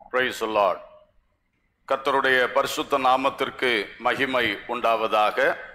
Price Lord கர்த்தருடைய பரிசுத்த நாமத்திற்கு மகிமை உண்டாவதாக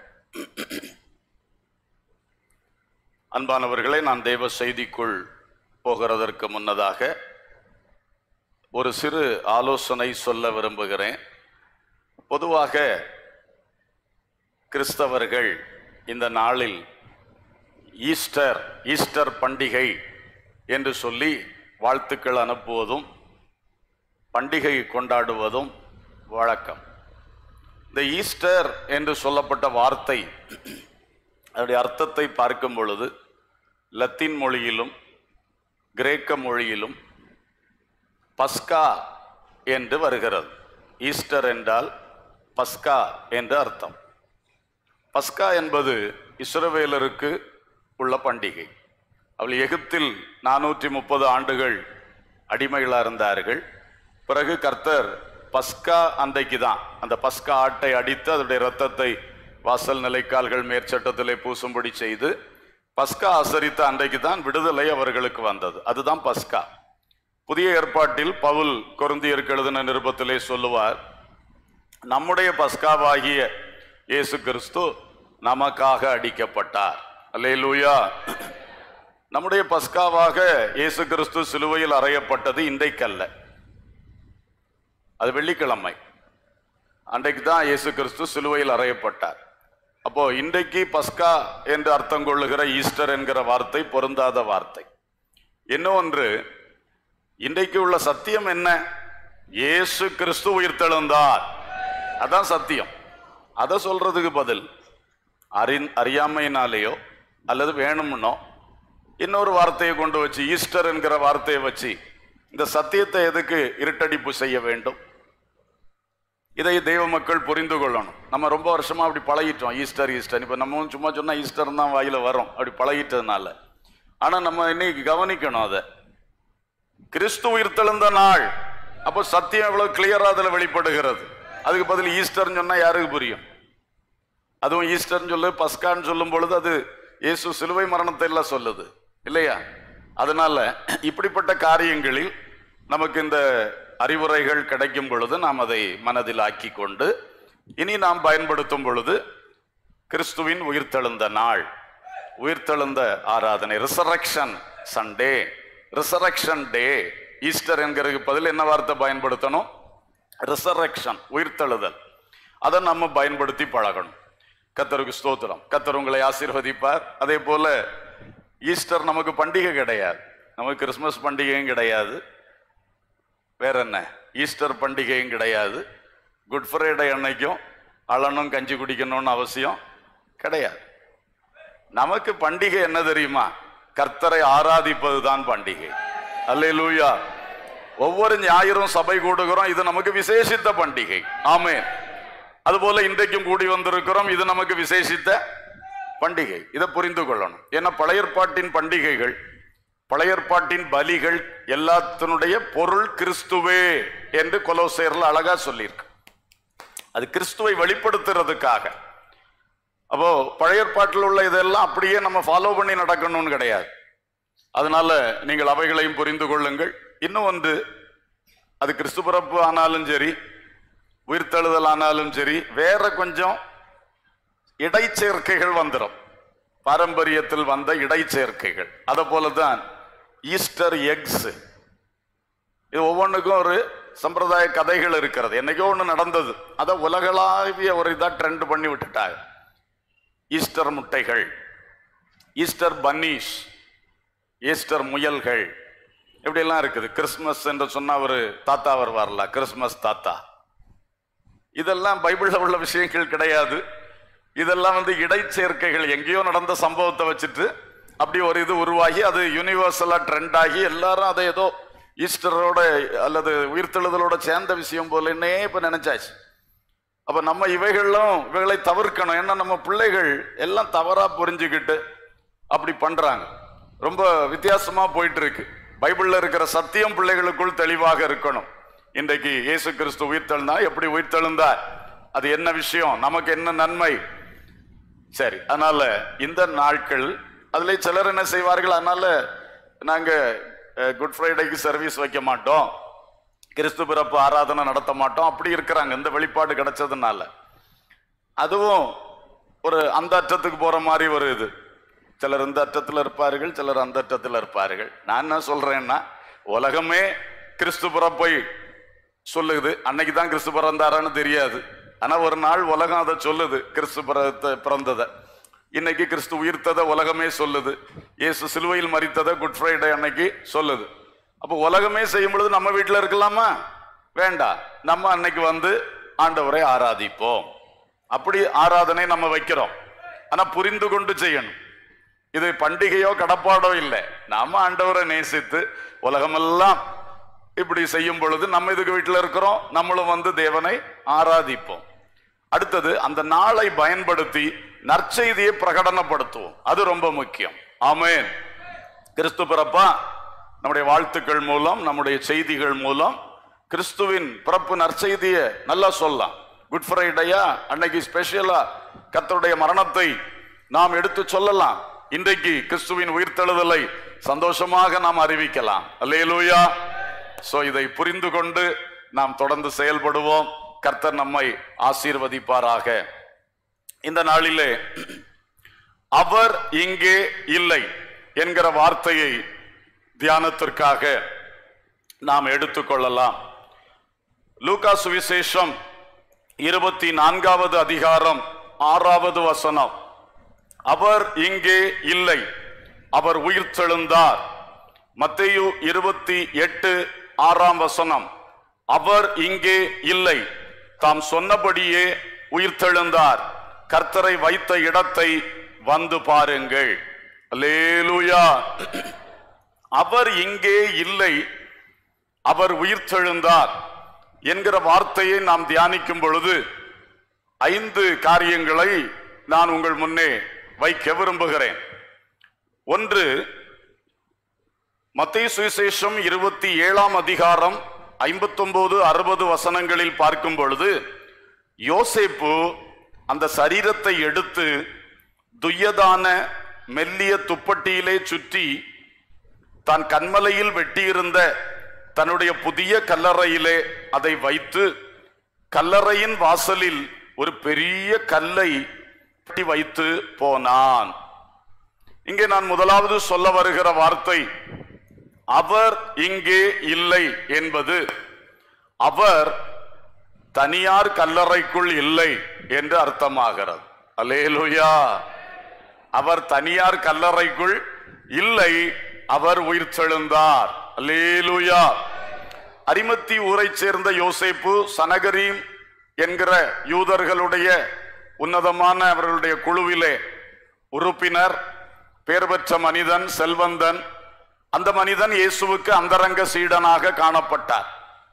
அன்பானவர்களே நான் தேவ செய்திக்குள் போகிறதற்கு முன்னதாக ஒரு சிறு ஆலோசனை சொல்ல விரும்புகிறேன் பொதுவாக கிறிஸ்தவர்கள் இந்த நாளில் ஈஸ்டர் ஈஸ்டர் பண்டிகை என்று சொல்லி வாழ்த்துக்கள் அனுப்புவதும் பண்டிகை கொண்டாடுவதும் வழக்கம் இந்த ஈஸ்டர் என்று சொல்லப்பட்ட வார்த்தை அதனுடைய அர்த்தத்தை பார்க்கும் பொழுது லத்தீன் மொழியிலும் கிரேக்க மொழியிலும் பஸ்கா என்று வருகிறது ஈஸ்டர் என்றால் பஸ்கா என்று அர்த்தம் பஸ்கா என்பது இஸ்ரவேலருக்கு உள்ள பண்டிகை அவள் எகிப்தில் நானூற்றி முப்பது ஆண்டுகள் அடிமைகளாக இருந்தார்கள் பிறகு கர்த்தர் பஸ்கா அன்றைக்கு தான் அந்த பஸ்கா ஆட்டை அடித்து அதனுடைய இரத்தத்தை வாசல் நிலைக்கால்கள் மேற்சட்டத்திலே பூசும்படி செய்து பஸ்கா ஆசரித்த அன்றைக்கு தான் விடுதலை அவர்களுக்கு வந்தது அதுதான் பஸ்கா புதிய ஏற்பாட்டில் பவுல் கொருந்தியருக்கு எழுதின நிருபத்திலே சொல்லுவார் நம்முடைய பஸ்காவாகிய இயேசு கிறிஸ்து நமக்காக அடிக்கப்பட்டார் அல்லேலூயா நம்முடைய பஸ்காவாக இயேசு கிறிஸ்து சிலுவையில் அறையப்பட்டது இன்றைக்கல்ல அது வெள்ளிக்கிழமை அன்றைக்கு தான் இயேசு கிறிஸ்து சிலுவையில் அறையப்பட்டார் அப்போ இன்றைக்கு பஸ்கா என்று அர்த்தம் கொள்ளுகிற ஈஸ்டர் என்கிற வார்த்தை பொருந்தாத வார்த்தை இன்னொன்று இன்றைக்கு உள்ள சத்தியம் என்ன இயேசு கிறிஸ்து உயிர்த்தெழுந்தார் அதான் சத்தியம் அதை சொல்றதுக்கு பதில் அறி அறியாமையினாலேயோ அல்லது வேணும்னோ இன்னொரு வார்த்தையை கொண்டு வச்சு ஈஸ்டர் என்கிற வார்த்தையை வச்சு இந்த சத்தியத்தை எதுக்கு இருட்டடிப்பு செய்ய வேண்டும் இதை தெய்வ மக்கள் புரிந்து கொள்ளணும் நம்ம ரொம்ப வருஷமா அப்படி பழகிட்டோம் ஈஸ்டர் ஈஸ்டர் இப்போ நம்ம சும்மா சொன்னா ஈஸ்டர் தான் வாயில வரும் அப்படி பழகிட்டதுனால ஆனா நம்ம இன்னைக்கு கவனிக்கணும் அதை கிறிஸ்து உயிர்த்தெழுந்த நாள் அப்போ சத்தியம் எவ்வளவு கிளியரா அதுல வெளிப்படுகிறது அதுக்கு பதில் ஈஸ்டர்னு சொன்னா யாருக்கு புரியும் அதுவும் ஈஸ்டர்னு சொல்லு பஸ்கான்னு சொல்லும் பொழுது அது இயேசு சிலுவை மரணத்தை எல்லாம் சொல்லுது இல்லையா அதனால இப்படிப்பட்ட காரியங்களில் நமக்கு இந்த அறிவுரைகள் கிடைக்கும் பொழுது நாம் அதை மனதில் ஆக்கி கொண்டு இனி நாம் பயன்படுத்தும் பொழுது கிறிஸ்துவின் உயிர்த்தெழுந்த நாள் உயிர்த்தெழுந்த ஆராதனை resurrection Sunday resurrection day Easter என்கிறதுக்கு பதில் என்ன வார்த்தை பயன்படுத்தணும் ரிசரக்ஷன் உயிர்த்தெழுதல் அதை நம்ம பயன்படுத்தி பழகணும் கத்தருக்கு ஸ்தோத்திரம் கத்தர் உங்களை ஆசீர்வதிப்பார் அதே போல ஈஸ்டர் நமக்கு பண்டிகை கிடையாது நமக்கு கிறிஸ்மஸ் பண்டிகையும் கிடையாது வேற என்ன ஈஸ்டர் பண்டிகையும் கிடையாது குட் ஃப்ரைடே அன்னைக்கும் அழனும் கஞ்சி குடிக்கணும்னு அவசியம் கிடையாது நமக்கு பண்டிகை என்ன தெரியுமா கர்த்தரை ஆராதிப்பது தான் பண்டிகை அல்லேலூயா ஒவ்வொரு ஞாயிறும் சபை கூடுகிறோம் இது நமக்கு விசேஷித்த பண்டிகை ஆமென் அதுபோல இன்றைக்கும் கூடி வந்திருக்கிறோம் இது நமக்கு விசேஷித்த பண்டிகை இதை புரிந்து கொள்ளணும் ஏன்னா பழையற்பாட்டின் பண்டிகைகள் பழையற்பாட்டின் பலிகள் எல்லாத்தினுடைய பொருள் கிறிஸ்துவே என்று கொலோசேர்ல அழகா சொல்லியிருக்கு அது கிறிஸ்துவை வெளிப்படுத்துறதுக்காக அப்போ பழையற்பாட்டில் உள்ள இதெல்லாம் அப்படியே நம்ம ஃபாலோ பண்ணி நடக்கணும்னு கிடையாது அதனால நீங்கள் அவைகளையும் புரிந்து கொள்ளுங்கள் இன்னும் வந்து அது கிறிஸ்து பிறப்பு ஆனாலும் சரி உயிர்த்தெழுதல் ஆனாலும் சரி வேற கொஞ்சம் இடைச்சேர்க்கைகள் வந்துடும் பாரம்பரியத்தில் வந்த இடைச்சேர்க்கைகள் அதை போலதான் ஈஸ்டர் எக்ஸ் இது ஒவ்வொன்றுக்கும் ஒரு சம்பிரதாய கதைகள் இருக்கிறது என்னைக்கோ ஒன்று நடந்தது அதை உலகளாவிய ஒரு இதாக ட்ரெண்ட் பண்ணி விட்டுட்டாங்க ஈஸ்டர் முட்டைகள் ஈஸ்டர் பன்னீஸ் ஈஸ்டர் முயல்கள் இப்படியெல்லாம் இருக்குது கிறிஸ்மஸ் என்று சொன்னா ஒரு தாத்தா வருவார்ல கிறிஸ்மஸ் தாத்தா இதெல்லாம் பைபிள்ல உள்ள விஷயங்கள் கிடையாது இதெல்லாம் வந்து இடைச்சேர்க்கைகள் எங்கேயோ நடந்த சம்பவத்தை வச்சுட்டு அப்படி ஒரு இது உருவாகி அது யூனிவர்சலா ட்ரெண்ட் ஆகி எல்லாரும் அதை ஏதோ ஈஸ்டரோட அல்லது உயிர்த்தெழுதலோட சேர்ந்த விஷயம் போலன்னே இப்ப நினைச்சாச்சு அப்ப நம்ம இவைகளும் இவைகளை தவிர்க்கணும் ஏன்னா நம்ம பிள்ளைகள் எல்லாம் தவறா புரிஞ்சுக்கிட்டு அப்படி பண்றாங்க ரொம்ப வித்தியாசமா போயிட்டு இருக்கு பைபிள்ல இருக்கிற சத்தியம் பிள்ளைகளுக்குள் தெளிவாக இருக்கணும் இன்றைக்கு இயேசு கிறிஸ்து உயிர்த்தெழுந்தா எப்படி உயிர்த்தெழுந்தார் அது என்ன விஷயம் நமக்கு என்ன நன்மை சரி அதனால இந்த நாட்கள் அதுல சிலர் என்ன செய்வார்கள் அதனால நாங்க குட் ஃப்ரைடேக்கு சர்வீஸ் வைக்க மாட்டோம் கிறிஸ்து பிறப்பு ஆராதனை நடத்த மாட்டோம் அப்படி இருக்கிறாங்க இந்த வெளிப்பாடு கிடைச்சதுனால அதுவும் ஒரு அந்த அற்றத்துக்கு போற மாதிரி ஒரு இது சிலர் இந்த அற்றத்தில் இருப்பார்கள் சிலர் அந்த அற்றத்தில் இருப்பார்கள் நான் என்ன சொல்றேன்னா உலகமே கிறிஸ்து பிறப்பை சொல்லுது அன்னைக்கு தான் கிறிஸ்து பிறந்தாரான்னு தெரியாது ஆனா ஒரு நாள் உலகம் அதை சொல்லுது கிறிஸ்து பிறத்த பிறந்ததை இன்னைக்கு கிறிஸ்து உயிர்த்ததை உலகமே சொல்லுது இயேசு சிலுவையில் மரித்ததை குட் ஃப்ரைடே அன்னைக்கு சொல்லுது அப்போ உலகமே செய்யும் பொழுது நம்ம வீட்டில் இருக்கலாமா வேண்டாம் நம்ம அன்னைக்கு வந்து ஆண்டவரை ஆராதிப்போம் அப்படி ஆராதனை நம்ம வைக்கிறோம் ஆனா புரிந்து கொண்டு செய்யணும் இது பண்டிகையோ கடப்பாடோ இல்லை நாம ஆண்டவரை நேசித்து உலகமெல்லாம் இப்படி செய்யும் பொழுது நம்ம இதுக்கு வீட்டில் இருக்கிறோம் நம்மளும் வந்து தேவனை ஆராதிப்போம் அடுத்தது அந்த நாளை பயன்படுத்தி நற்செய்தியை பிரகடனப்படுத்துவோம் அது ரொம்ப முக்கியம் ஆமென் கிறிஸ்து பிறப்பா நம்முடைய வாழ்த்துக்கள் மூலம் நம்முடைய செய்திகள் மூலம் கிறிஸ்துவின் பிறப்பு நற்செய்தியை நல்லா சொல்லலாம் குட் ஃப்ரைடேயா அன்னைக்கு ஸ்பெஷலா கர்த்தருடைய மரணத்தை நாம் எடுத்து சொல்லலாம் இன்றைக்கு கிறிஸ்துவின் உயிர்த்தெழுதலை சந்தோஷமாக நாம் அறிவிக்கலாம் அல்லேலூயா சோ இதை புரிந்து கொண்டு நாம் தொடர்ந்து செயல்படுவோம் கர்த்தர் நம்மை ஆசீர்வதிப்பாராக இந்த நாளிலே அவர் இங்கே இல்லை என்கிற வார்த்தையை தியானத்திற்காக நாம் எடுத்துக்கொள்ளலாம் லூகா சுவிசேஷம் இருபத்தி நான்காவது அதிகாரம் ஆறாவது வசனம் அவர் இங்கே இல்லை அவர் உயிர்த்தெழுந்தார் மத்தேயு இருபத்தி எட்டு ஆறாம் வசனம் அவர் இங்கே இல்லை தாம் சொன்னபடியே உயிர்த்தெழுந்தார் கர்த்தரை வைத்த இடத்தை வந்து பாருங்கள் அல்லேலூயா அவர் இங்கே இல்லை அவர் உயிர்த்தெழுந்தார் என்கிற வார்த்தையை நாம் தியானிக்கும் பொழுது ஐந்து காரியங்களை நான் உங்கள் முன்னே வைக்க விரும்புகிறேன் ஒன்று மத்திய சுவிசேஷம் இருபத்தி ஏழாம் அதிகாரம் ஐம்பத்தொன்பது அறுபது வசனங்களில் பார்க்கும் பொழுது யோசேப்பு அந்த சரீரத்தை எடுத்து துய்யதான மெல்லிய துப்பட்டியிலே சுற்றி தான் கண்மலையில் வெட்டியிருந்த தன்னுடைய புதிய கல்லறையிலே அதை வைத்து கல்லறையின் வாசலில் ஒரு பெரிய கல்லை கட்டி வைத்து போனான் இங்கே நான் முதலாவது சொல்ல வருகிற வார்த்தை அவர் இங்கே இல்லை என்பது அவர் தனியார் கல்லறைக்குள் இல்லை என்று அர்த்தமாகிறது அல்லேலூயா அவர் தனியார் கல்லறைக்குள் இல்லை அவர் உயிர்த்தெழுந்தார் அல்லேலூயா அரிமத்தி ஊரைச் சேர்ந்த யோசேப்பு சனகரீம் என்கிற யூதர்களுடைய உன்னதமான அவர்களுடைய குழுவிலே உறுப்பினர் பேர் பெற்ற மனிதன் செல்வந்தன் அந்த மனிதன் இயேசுவுக்கு அந்தரங்க சீடனாக காணப்பட்டார்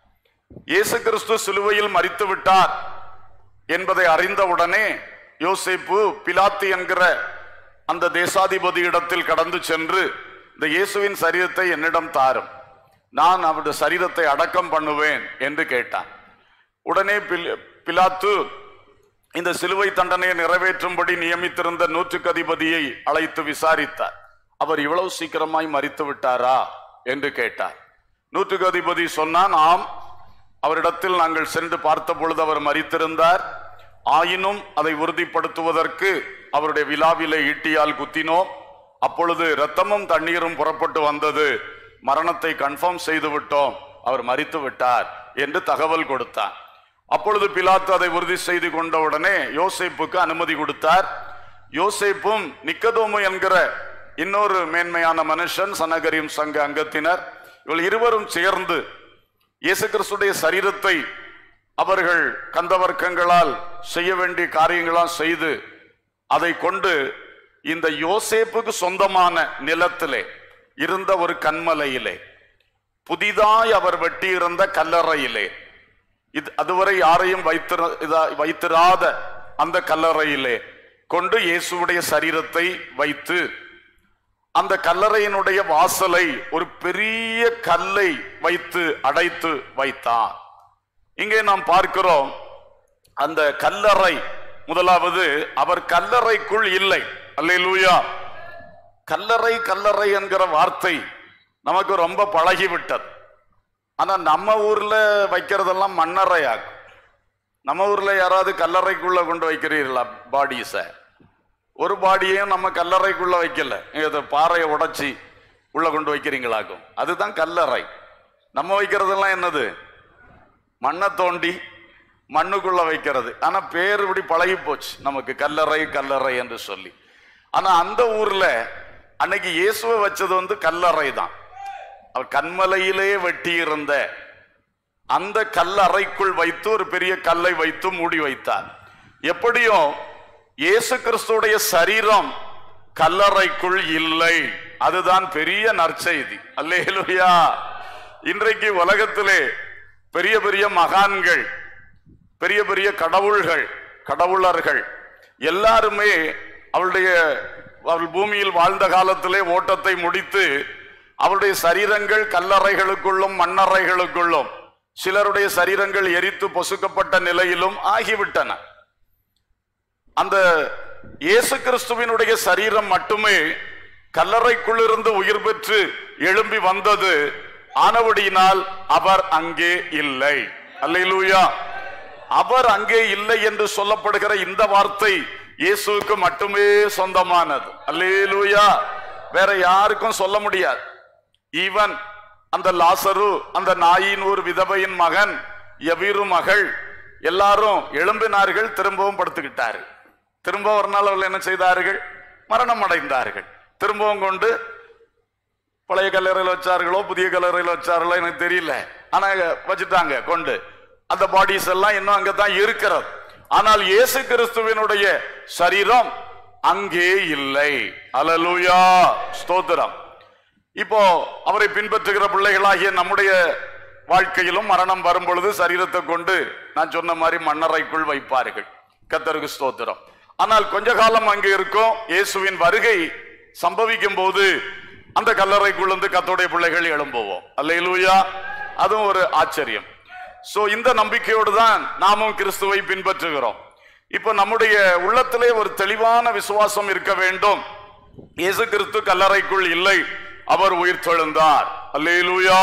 இயேசு கிறிஸ்து சிலுவையில் மரித்து விட்டார் என்பதை அறிந்தவுடனே யோசேப்பு பிலாத்து என்கிற அந்த தேசாதிபதி இடத்தில் கடந்து சென்று இந்த இயேசுவின் சரீரத்தை என்னிடம் தாரும் நான் அவருடைய சரீரத்தை அடக்கம் பண்ணுவேன் என்று கேட்டான் உடனே பில்- பிலாத்து இந்த சிலுவை தண்டனையை நிறைவேற்றும்படி நியமித்திருந்த நூற்றுக்கு அதிபதியை அழைத்து விசாரித்தார் அவர் இவ்வளவு சீக்கிரமாய் மரித்து விட்டாரா என்று கேட்டார் நூற்றுக்கு அதிபதி சொன்னான் ஆம் அவரிடத்தில் நாங்கள் சென்று பார்த்த பொழுது அவர் மரித்திருந்தார் ஆயினும் அதை உறுதிப்படுத்துவதற்கு அவருடைய விழாவிலே ஈட்டியால் குத்தினோம் அப்பொழுது இரத்தமும் தண்ணீரும் புறப்பட்டு வந்தது மரணத்தை கன்ஃபார்ம் செய்து விட்டோம் அவர் மரித்து விட்டார் என்று தகவல் கொடுத்தார் அப்பொழுது பிலாத்து அதை உறுதி செய்து கொண்ட உடனே யோசேப்புக்கு அனுமதி கொடுத்தார் யோசேப்பும் நிக்கதோமு என்கிற இன்னொரு மேன்மையான மனுஷன் சனகரியும் சங்க அங்கத்தினர் இவள் இருவரும் சேர்ந்து இயேசு கிறிஸ்துடைய சரீரத்தை அவர்கள் கந்தவர்க்கங்களால் செய்ய வேண்டிய காரியங்களாம் செய்து அதை கொண்டு இந்த யோசேப்புக்கு சொந்தமான நிலத்திலே இருந்த ஒரு கண்மலையிலே புதிதாய் அவர் வெட்டியிருந்த கல்லறையிலே இது அதுவரை யாரையும் வைத்திர இதா- வைத்திராத அந்த கல்லறையிலே கொண்டு இயேசுவுடைய சரீரத்தை வைத்து அந்த கல்லறையினுடைய வாசலை ஒரு பெரிய கல்லை வைத்து அடைத்து வைத்தான் இங்கே நாம் பார்க்கிறோம் அந்த கல்லறை முதலாவது அவர் கல்லறைக்குள் இல்லை அல்லேலூயா கல்லறை கல்லறை என்கிற வார்த்தை நமக்கு ரொம்ப பழகிவிட்டது ஆனா நம்ம ஊர்ல வைக்கிறதெல்லாம் மண்ணறையாக்கும் நம்ம ஊர்ல யாராவது கல்லறைக்குள்ள கொண்டு வைக்கிறீர்களா பாடிஸை ஒரு பாடியையும் நம்ம கல்லறைக்குள்ள வைக்கல நீங்க இதை பாறையை உடைச்சி உள்ள கொண்டு வைக்கிறீங்களாக்கும் அதுதான் கல்லறை நம்ம வைக்கிறதெல்லாம் என்னது மண்ணை தோண்டி மண்ணுக்குள்ள வைக்கிறது ஆனா பேர் இப்படி பழகி போச்சு நமக்கு கல்லறை கல்லறை என்று சொல்லி ஆனா அந்த ஊர்ல அன்னைக்கு இயேசுவை வச்சது வந்து கல்லறை தான் அவர் கண்மலையிலே வெட்டி இருந்த அந்த கல்லறைக்குள் வைத்து ஒரு பெரிய கல்லை வைத்து மூடி வைத்தார் எப்படியும் இயேசு கிறிஸ்துடைய சரீரம் கல்லறைக்குள் இல்லை அதுதான் பெரிய நற்செய்தி அல்லேலூயா இன்றைக்கு உலகத்திலே பெரிய பெரிய மகான்கள் பெரிய பெரிய கடவுள்கள் கடவுளர்கள் எல்லாருமே அவளுடைய அவள் பூமியில் வாழ்ந்த காலத்திலே ஓட்டத்தை முடித்து அவருடைய சரீரங்கள் கல்லறைகளுக்குள்ளும் மண்ணறைகளுக்குள்ளும் சிலருடைய சரீரங்கள் எரித்து பொசுக்கப்பட்ட நிலையிலும் ஆகிவிட்டன அந்த இயேசு கிறிஸ்துவினுடைய சரீரம் மட்டுமே கல்லறைக்குள்ளிருந்து உயிர் பெற்று எழும்பி வந்தது ஆனவடியினால் அவர் அங்கே இல்லை அல்லேலூயா அவர் அங்கே இல்லை என்று சொல்லப்படுகிற இந்த வார்த்தை இயேசுவுக்கு மட்டுமே சொந்தமானது அல்லேலூயா வேற யாருக்கும் சொல்ல முடியாது ஈவன் அந்த லாசரு அந்த நாயின் ஒரு விதவையின் மகன் எவீரு மகள் எல்லாரும் எழும்பினார்கள் திரும்பவும் படுத்துக்கிட்டார்கள் திரும்ப ஒரு நாள் அவர்கள் என்ன செய்தார்கள் மரணம் அடைந்தார்கள் திரும்பவும் கொண்டு பழைய கல்லறையில் வச்சார்களோ புதிய கல்லறையில் வச்சார்களோ எனக்கு தெரியல ஆனா வச்சுட்டாங்க கொண்டு அந்த பாடிஸ் எல்லாம் இன்னும் அங்கதான் இருக்கிறது ஆனால் இயேசு கிறிஸ்துவினுடைய சரீரம் அங்கே இல்லை அலலூயா ஸ்தோத்திரம் இப்போ அவரை பின்பற்றுகிற பிள்ளைகளாகிய நம்முடைய வாழ்க்கையிலும் மரணம் வரும் பொழுது சரீரத்தை கொண்டு நான் சொன்ன மாதிரி மண்ணறைக்குள் வைப்பார்கள் கத்தருக்கு ஸ்தோத்திரம் ஆனால் கொஞ்ச காலம் அங்கே இருக்கும் இயேசுவின் வருகை சம்பவிக்கும் போது அந்த கல்லறைக்குள்ளந்து கத்தோடைய பிள்ளைகள் எழும்புவோம் அல்லேலூயா அதுவும் ஒரு ஆச்சரியம் சோ இந்த நம்பிக்கையோடு தான் நாமும் கிறிஸ்துவை பின்பற்றுகிறோம் இப்போ நம்முடைய உள்ளத்திலே ஒரு தெளிவான விசுவாசம் இருக்க வேண்டும் இயேசு கிறிஸ்து கல்லறைக்குள் இல்லை அவர் உயிர் தெழுந்தார் அல்லேலூயா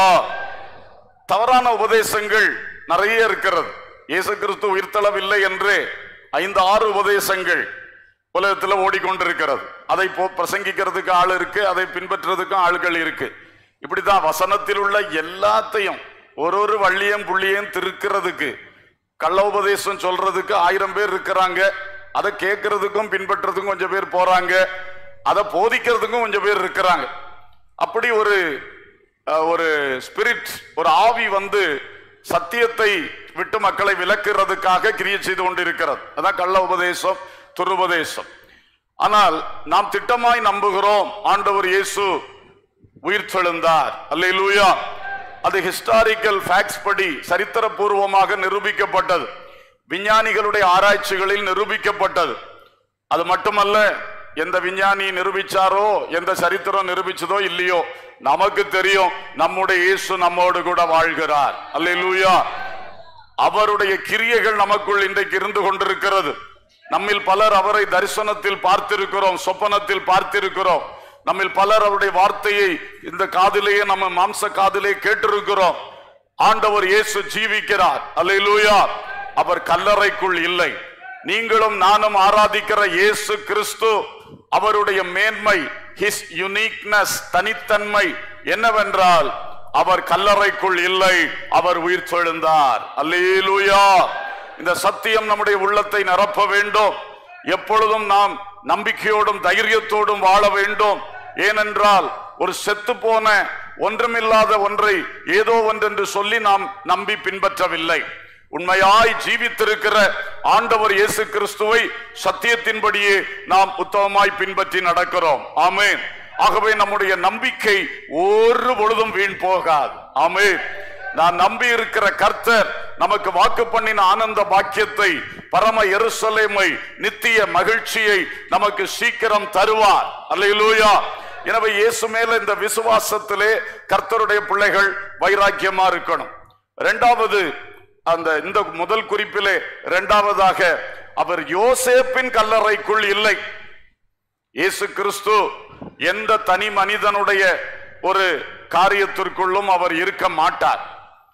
தவறான உபதேசங்கள் நிறைய இருக்கிறது இயேசு கிறிஸ்து உயிர்த்தளவில்லை என்று ஐந்து ஆறு உபதேசங்கள் உலகத்துல ஓடிக்கொண்டிருக்கிறது அதை போ- பிரசங்கிக்கிறதுக்கு ஆள் இருக்கு அதை பின்பற்றுறதுக்கும் ஆள்கள் இருக்கு இப்படிதான் வசனத்தில் உள்ள எல்லாத்தையும் ஒரு ஒரு வள்ளியம் புள்ளியம் திருக்கிறதுக்கு கள்ள உபதேசம் சொல்றதுக்கு ஆயிரம் பேர் இருக்கிறாங்க அதை கேட்கறதுக்கும் பின்பற்றதுக்கும் கொஞ்சம் பேர் போறாங்க அதை போதிக்கிறதுக்கும் கொஞ்சம் பேர் இருக்கிறாங்க அப்படி ஒரு அஹ், ஒரு ஸ்பிரிட் ஒரு ஆவி வந்து சத்தியத்தை விட்டு மக்களை விலக்குறதுக்காக கிரியை செய்து கொண்டிருக்கிறது அதான் கள்ள உபதேசம் துருபதேசம் ஆனால் நாம் திட்டமாய் நம்புகிறோம் ஆண்டவர் இயேசு உயிர் தெழுந்தார் அல்லேலூயா அது ஹிஸ்டாரிக்கல் ஃபேக்ட்ஸ் படி சரித்திரபூர்வமாக நிரூபிக்கப்பட்டது விஞ்ஞானிகளுடைய ஆராய்ச்சிகளில் நிரூபிக்கப்பட்டது அது மட்டுமல்ல எந்த விஞ்ஞானி நிரூபிச்சாரோ எந்த சரித்திரம் நிரூபிச்சதோ இல்லையோ நமக்கு தெரியும் நம்முடைய இயேசு நம்மோடு கூட வாழ்கிறார் அல்லேலூயா அவருடைய கிரியைகள் நமக்குள் இன்றைக்கு இருந்து கொண்டிருக்கிறது நம்மில் பலர் அவரை தரிசனத்தில் பார்த்திருக்கிறோம் சொப்பனத்தில் பார்த்திருக்கிறோம் நம்மில் பலர் அவருடைய வார்த்தையை இந்த காதிலேயே நம்ம மாம்ச காதிலே கேட்டிருக்கிறோம் ஆண்டவர் இயேசு ஜீவிக்கிறார் அல்லேலூயா அவர் கல்லறைக்குள் இல்லை நீங்களும் நானும் ஆராதிக்கிற இயேசு கிறிஸ்து அவருடைய மேன்மை ஹிஸ் யுனிக்னஸ் தனித்தன்மை என்னவென்றால் அவர் கல்லறைக்குள் இல்லை அவர் உயிர் தெழுந்தார் அல்லேலூயா இந்த சத்தியம் நம்முடைய உள்ளத்தை நிரப்ப வேண்டும் எப்பொழுதும் நாம் நம்பிக்கையோடும் தைரியத்தோடும் வாழ வேண்டும் ஏனென்றால் ஒரு செத்து போன ஒன்றுமில்லாத ஒன்றை ஏதோ ஒன்றென்று சொல்லி நாம் நம்பி பின்பற்றவில்லை உண்மையாய் ஜீவித்திருக்கிற ஆண்டவர் இயேசு கிறிஸ்துவை சத்தியத்தின்படியே நாம் உத்தமமாய் பின்பற்றி நடக்கிறோம் ஆமென் ஆகவே நம்முடைய நம்பிக்கை ஒரு பொழுதும் வீண் போகாது ஆமென் நான் நம்பி இருக்கிற கர்த்தர் நமக்கு வாக்கு பண்ணின ஆனந்த பாக்கியத்தை பரம எருசலேமை நித்திய மகிழ்ச்சியை நமக்கு சீக்கிரம் தருவார் அல்லேலூயா எனவே இயேசு மேல இந்த விசுவாசத்திலே கர்த்தருடைய பிள்ளைகள் வைராக்கியமா இருக்கணும் இரண்டாவது அந்த இந்த முதல் குறிப்பிலே இரண்டாவதாக அவர் யோசேப்பின் கல்லறைக்குள் இல்லை இயேசு கிறிஸ்து எந்த தனி மனிதனுடைய ஒரு காரியத்திற்குள்ளும் அவர் இருக்க மாட்டார்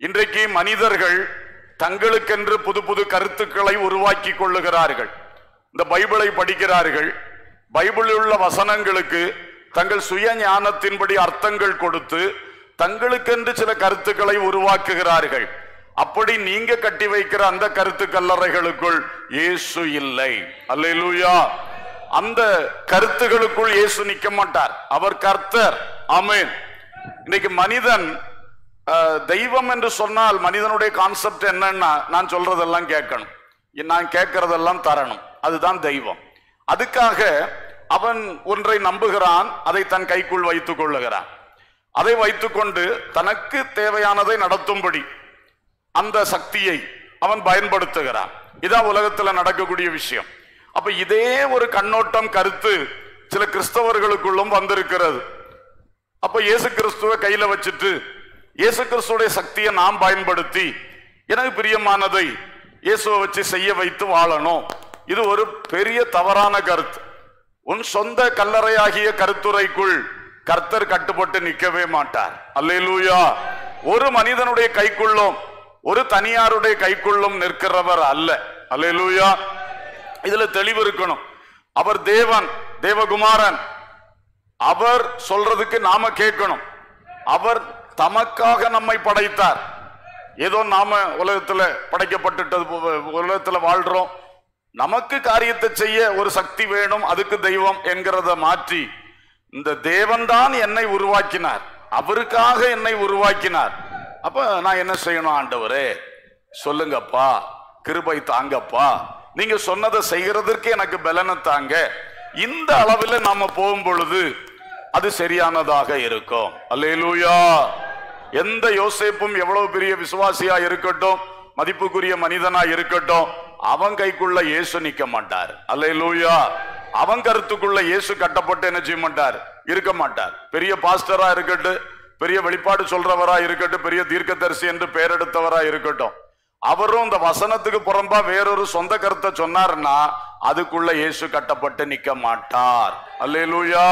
இன்றைக்கு மனிதர்கள் தங்களுக்கென்று புது புது கருத்துக்களை உருவாக்கி கொள்ளுகிறார்கள் இந்த பைபிளை படிக்கிறார்கள் பைபிளில் உள்ள வசனங்களுக்கு தங்கள் சுய ஞானத்தின்படி அர்த்தங்கள் கொடுத்து தங்களுக்கென்று சில கருத்துக்களை உருவாக்குகிறார்கள் அப்படி நீங்க கட்டி வைக்கிற அந்த கருத்து கல்லறைகளுக்குள் இயேசு இல்லை அல்லேலூயா அந்த கருத்துகளுக்குள் இயேசு நிக்க மாட்டார் அவர் கர்த்தர் ஆமென் இன்னைக்கு மனிதன் அஹ், தெய்வம் என்று சொன்னால் மனிதனுடைய கான்செப்ட் என்னன்னா நான் சொல்றதெல்லாம் கேட்கணும் நான் கேட்கறதெல்லாம் தரணும் அதுதான் தெய்வம் அதுக்காக அவன் ஒன்றை நம்புகிறான் அதை தன் கைக்குள் வைத்துக் கொள்ளுகிறான் அதை வைத்துக்கொண்டு தனக்கு தேவையானதை நடத்தும்படி அந்த சக்தியை அவன் பயன்படுத்துகிறான் இதான் உலகத்துல நடக்கக்கூடிய விஷயம் அப்ப இதே ஒரு கண்ணோட்டம் கருத்து சில கிறிஸ்தவர்களுக்குள்ளும் வந்திருக்கிறது அப்ப இயேசு கிறிஸ்துவை கையில வச்சுட்டு இயேசு கிறிஸ்துடைய சக்தியை நாம் பயன்படுத்தி எனக்கு பிரியமானதை இயேசுவை வச்சு செய்ய வைத்து வாழணும் இது ஒரு பெரிய தவறான கருத்து உன் சொந்த கல்லறையாகிய கருத்துரைக்குள் கர்த்தர் கட்டுப்பட்டு நிற்கவே மாட்டார் அல்லேலூயா ஒரு மனிதனுடைய கைக்குள்ளும் ஒரு தனியாருடைய கைக்குள்ளும் நிற்கிறவர் அல்ல அல்லேலூயா இதுல தெளிவு இருக்கணும் அவர் தேவன் தேவகுமாரன் அவர் சொல்றதுக்கு நாம கேட்கணும் அவர் தமக்காக நம்மை படைத்தார் ஏதோ நாம உலகத்துல படைக்கப்பட்டுட்டது போ- உலகத்துல வாழ்றோம் நமக்கு காரியத்தை செய்ய ஒரு சக்தி வேணும் அதுக்கு தெய்வம் என்கிறத மாற்றி இந்த தேவன்தான் என்னை உருவாக்கினார் அவருக்காக என்னை உருவாக்கினார் அப்ப நான் என்ன செய்யணும் ஆண்டவரே சொல்லுங்கப்பா கிருபை தாங்கப்பா நீங்க சொன்னதை செய்கிறதற்கு எனக்கு பலனை தாங்க இந்த அளவில் நாம போகும் பொழுது அது சரியானதாக இருக்கும் அல்லேலூயா எந்த யோசேப்பும் எவ்வளவு பெரிய விசுவாசியா இருக்கட்டும் மதிப்புக்குரிய மனிதனா இருக்கட்டும் அவன் கைக்குள்ள இயேசு நிக்க மாட்டார் அல்லேலூயா அவன் கருத்துக்குள்ள இயேசு கட்டப்பட்டு என்ன செய்ய மாட்டார் இருக்க மாட்டார் பெரிய பாஸ்டரா இருக்கட்டும் பெரிய வெளிப்பாடு சொல்றவரா இருக்கட்டும் பெரிய தீர்க்கதரிசி என்று பெயரெடுத்தவரா இருக்கட்டும் அவரும் இந்த வசனத்துக்கு புறம்பா வேறொரு சொந்த கருத்தை சொன்னாருன்னா அதுக்குள்ள இயேசு கட்டப்பட்டு நிக்க மாட்டார் அல்லேலூயா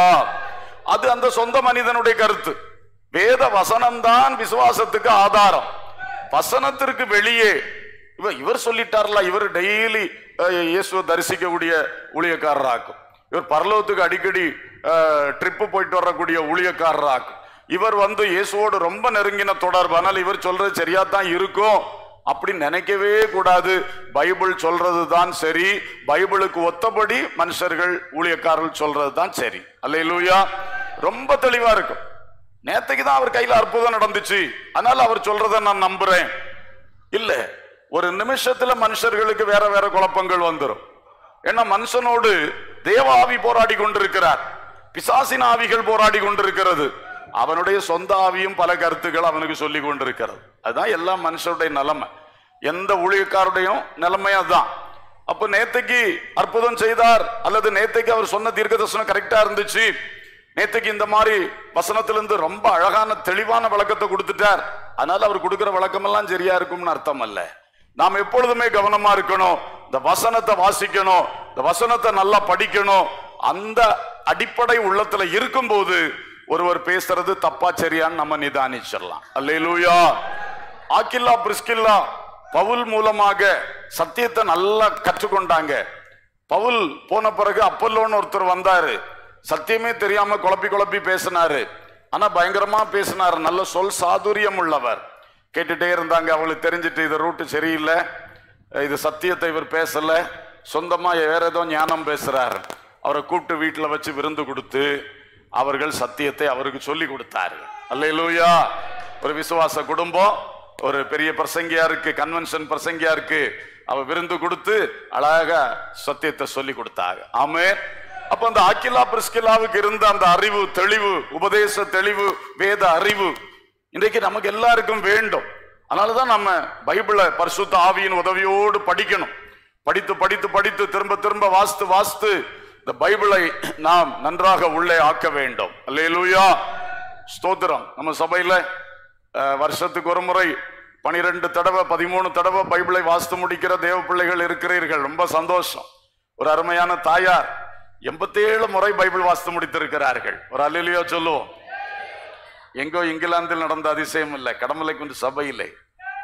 அது அந்த சொந்த மனிதனுடைய கருத்து வேத வசனம்தான் விசுவாசத்துக்கு ஆதாரம் வசனத்திற்கு வெளியே இவர் இவர் சொல்லிட்டார்ல இவர் டெய்லி இயேசுவை தரிசிக்கக்கூடிய ஊழியக்காரராக்கும் இவர் பரலோகத்துக்கு அடிக்கடி ட்ரிப்பு போயிட்டு வரக்கூடிய ஊழியக்காரராக்கும் இவர் வந்து இயேசுவோடு ரொம்ப நெருங்கின தொடர்பு ஆனால் இவர் சொல்றது சரியா தான் இருக்கும் அப்படி நினைக்கவே கூடாது பைபிள் சொல்றது தான் சரி பைபிளுக்கு ஒத்தபடி மனுஷர்கள் ஊழியக்காரர்கள் சொல்றது தான் சரி அல்லேலூயா ரொம்ப தெளிவா இருக்கும் நேத்தைக்கு தான் அவர் கையில அற்புதம் நடந்துச்சு அதனால அவர் சொல்றதை நான் நம்புறேன் இல்ல ஒரு நிமிஷத்துல மனுஷர்களுக்கு வேற வேற குழப்பங்கள் வந்துரும் ஏன்னா மனுஷனோடு தேவ ஆவி போராடி கொண்டிருக்கிறார் பிசாசின் ஆவிகள் போராடி கொண்டிருக்கிறது அவனுடைய சொந்த ஆவியும் பல கருத்துக்கள் அவனுக்கு சொல்லி கொண்டிருக்கிறது அதுதான் எல்லா மனுஷனுடைய நிலைமை எந்த ஊழியக்காருடையும் நிலைமை அதுதான் அப்ப நேத்தைக்கு அற்புதம் செய்தார் அல்லது நேத்தைக்கு அவர் சொன்ன தீர்க்க தரிசனம் கரெக்டா இருந்துச்சு நேத்தைக்கு இந்த மாதிரி வசனத்திலிருந்து ரொம்ப அழகான தெளிவான விளக்கத்தை கொடுத்துட்டார் அதனால அவர் கொடுக்கிற விளக்கம் எல்லாம் சரியா இருக்கும்னு அர்த்தம் அல்ல நாம் எப்பொழுதுமே கவனமா இருக்கணும் இந்த வசனத்தை வாசிக்கணும் இந்த வசனத்தை நல்லா படிக்கணும் அந்த அடிப்படை உள்ளத்துல இருக்கும்போது ஒருவர் பேசுறது தப்பா சரியான்னு நம்ம நிதானிச்சிடலாம் அல்லேலூயா ஆக்கில்லா பிரிஸ்கில்லா பவுல் மூலமாக சத்தியத்தை நல்லா கற்றுக்கொண்டாங்க பவுல் போன பிறகு அப்பல்லோன்னு ஒருத்தர் வந்தாரு சத்தியமே தெரியாம குழப்பி குழப்பி பேசினாரு ஆனா பயங்கரமா பேசினாரு நல்ல சொல் சாதுரியம் உள்ளவர் கேட்டுட்டே இருந்தாங்க அவங்களுக்கு தெரிஞ்சிட்டு இது ரூட்டு சரியில்லை இது சத்தியத்தை இவர் பேசல சொந்தமா வேற ஏதோ ஞானம் பேசுறாரு அவரை கூப்பிட்டு வீட்டுல வச்சு விருந்து கொடுத்து அவர்கள் சத்தியத்தை அவருக்கு சொல்லி கொடுத்தார்கள் அல்லேலூயா ஒரு விசுவாச குடும்பம் ஒரு பெரிய பிரசங்கியா இருக்கு கன்வென்ஷன் பிரசங்கியா இருக்கு அவ விருந்து கொடுத்து அழகா சத்தியத்தை சொல்லி கொடுத்தாங்க ஆமே அப்ப அந்த அக்கிலா பிரிஸ்கிலாவுக்கு இருந்த அந்த அறிவு தெளிவு உபதேச தெளிவு வேத அறிவு இன்றைக்கு நமக்கு எல்லாருக்கும் வேண்டும் அதனாலதான் நம்ம பைபிளை பரிசுத்த ஆவியின் உதவியோடு படிக்கணும் படித்து படித்து படித்து திரும்ப திரும்ப வாஸ்து வாஸ்து இந்த பைபிளை நாம் நன்றாக உள்ளே ஆக்க வேண்டும் அல்லேலூயா ஸ்தோத்திரம் நம்ம சபையில அஹ், வருஷத்துக்கு ஒரு முறை பனிரெண்டு தடவை பதிமூணு தடவை பைபிளை வாஸ்து முடிக்கிற தேவ பிள்ளைகள் இருக்கிறீர்கள் ரொம்ப சந்தோஷம் ஒரு அருமையான தாயார் எண்பத்தேழு முறை பைபிள் வாஸ்து முடித்திருக்கிறார்கள் ஒரு அல்லேலூயா சொல்லுவோம் எங்கோ இங்கிலாந்தில் நடந்த அதிசயம் இல்லை கடமலை குன்று சபையிலே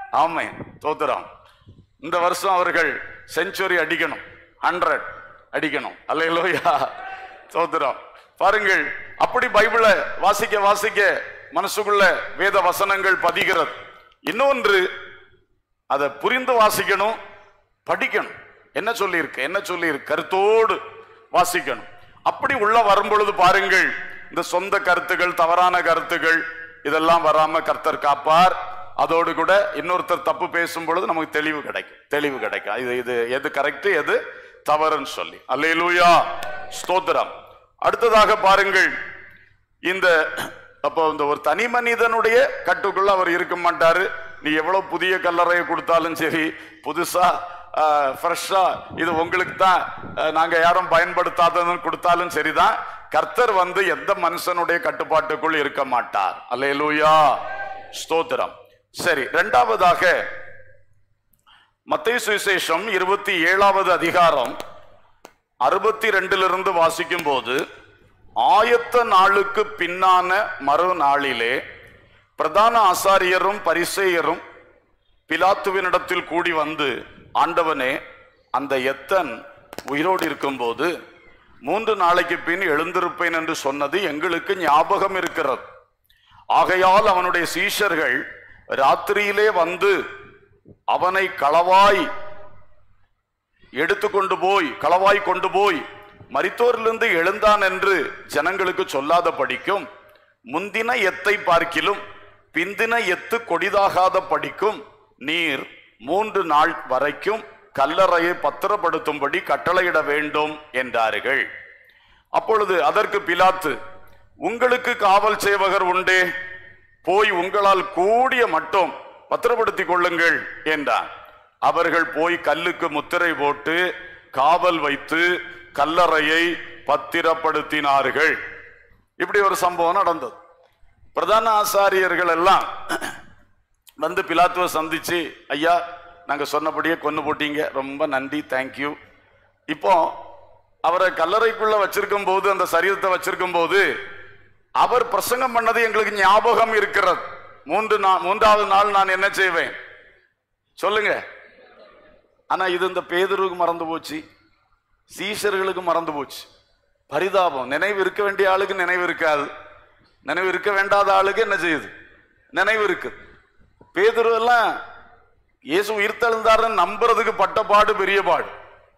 ஆமை தோத்துறாம் இந்த வருஷம் அவர்கள் செஞ்சுரி அடிக்கணும் ஹண்ட்ரட் அடிக்கணும் அல்லையா தோத்துறோம் பாருங்கள் அப்படி பைபிளை வாசிக்க வாசிக்க மனசுக்குள்ள வேத வசனங்கள் பதிகிறது இன்னொன்று அதை புரிந்து வாசிக்கணும் படிக்கணும் என்ன சொல்லியிருக்கு என்ன சொல்லியிருக்கு கருத்தோடு வாசிக்கணும் அப்படி உள்ள வரும்பொழுது பாருங்கள் இந்த சொந்த கருத்துகள் தவறான கருத்துகள் இதெல்லாம் வராம கர்த்தர் காப்பார் அதோடு கூட இன்னொருத்தர் தப்பு பேசும் பொழுது நமக்கு தெளிவு கிடைக்கும் தெளிவு கிடைக்கும் இது இது எது கரெக்ட் எது தவறுன்னு சொல்லி அல்லேலூயா ஸ்தோத்திரம் அடுத்ததாக பாருங்கள் இந்த அப்போ இந்த ஒரு தனி மனிதனுடைய கட்டுக்குள்ள அவர் இருக்க மாட்டாரு நீ எவ்வளவு புதிய கல்லறையை கொடுத்தாலும் சரி புதுசா ஃப்ரெஷ்ஷா இது உங்களுக்கு தான் அஹ், நாங்க யாரும் பயன்படுத்தாததுன்னு கொடுத்தாலும் சரிதான் கர்த்தர் வந்து எந்த மனுஷனுடைய கட்டுப்பாட்டுக்குள் இருக்க மாட்டார் அல்லேலூயா ஸ்தோத்திரம் சரி இரண்டாவதாக மத்தேயு சுவிசேஷம் இருபத்தி ஏழாவது அதிகாரம் அறுபத்தி ரெண்டிலிருந்து வாசிக்கும் போது ஆயத்த நாளுக்கு பின்னான மறுநாளிலே பிரதான ஆசாரியரும் பரிசேயரும் பிலாத்துவினிடத்தில் கூடி வந்து ஆண்டவனே அந்த எத்தன் உயிரோடு இருக்கும்போது மூன்று நாளைக்கு பின் எழுந்திருப்பேன் என்று சொன்னது எங்களுக்கு ஞாபகம் இருக்கிறது ஆகையால் அவனுடைய சீஷர்கள் ராத்திரியிலே வந்து அவனை களவாய் எடுத்துக்கொண்டு போய் களவாய் கொண்டு போய் மரித்தோரிலிருந்து எழுந்தான் என்று ஜனங்களுக்கு சொல்லாத படிக்கும் முந்தின எத்தை பார்க்கிலும் பிந்தின எத்து கொடிதாகாத படிக்கும் நீர் மூன்று நாள் வரைக்கும் கல்லறையை பத்திரப்படுத்தும்படி கட்டளையிட வேண்டும் என்றார்கள் அப்பொழுது அதற்கு பிலாத்து உங்களுக்கு காவல் சேவகர் உண்டே போய் உங்களால் கூடிய மட்டும் பத்திரப்படுத்திக் கொள்ளுங்கள் என்றான் அவர்கள் போய் கல்லுக்கு முத்திரை போட்டு காவல் வைத்து கல்லறையை பத்திரப்படுத்தினார்கள் இப்படி ஒரு சம்பவம் நடந்தது பிரதான ஆசாரியர்கள் எல்லாம் வந்து பிலாத்துவை சந்திச்சு ஐயா நாங்க சொன்னபடியே கொன்னு போட்டீங்க ரொம்ப நன்றி தேங்க்யூ இப்போ அவரை கல்லறைக்குள்ள வச்சிருக்கும் போது அந்த சரீரத்தை வச்சிருக்கும் போது அவர் பிரசங்கம் பண்ணது எங்களுக்கு ஞாபகம் இருக்கிறது மூன்று நாள் மூன்றாவது நாள் நான் என்ன செய்வேன் சொல்லுங்க ஆனா இது இந்த பேதுருக்கு மறந்து போச்சு சீஷர்களுக்கு மறந்து போச்சு பரிதாபம் நினைவு இருக்க வேண்டிய ஆளுக்கு நினைவு இருக்காது நினைவு இருக்க வேண்டாத ஆளுக்கு என்ன செய்யுது நினைவு இருக்கு பேதுரு எல்லாம் இயேசு உயிர்த்தெழுந்தாருன்னு நம்புறதுக்கு பட்ட பாடு பெரிய பாடு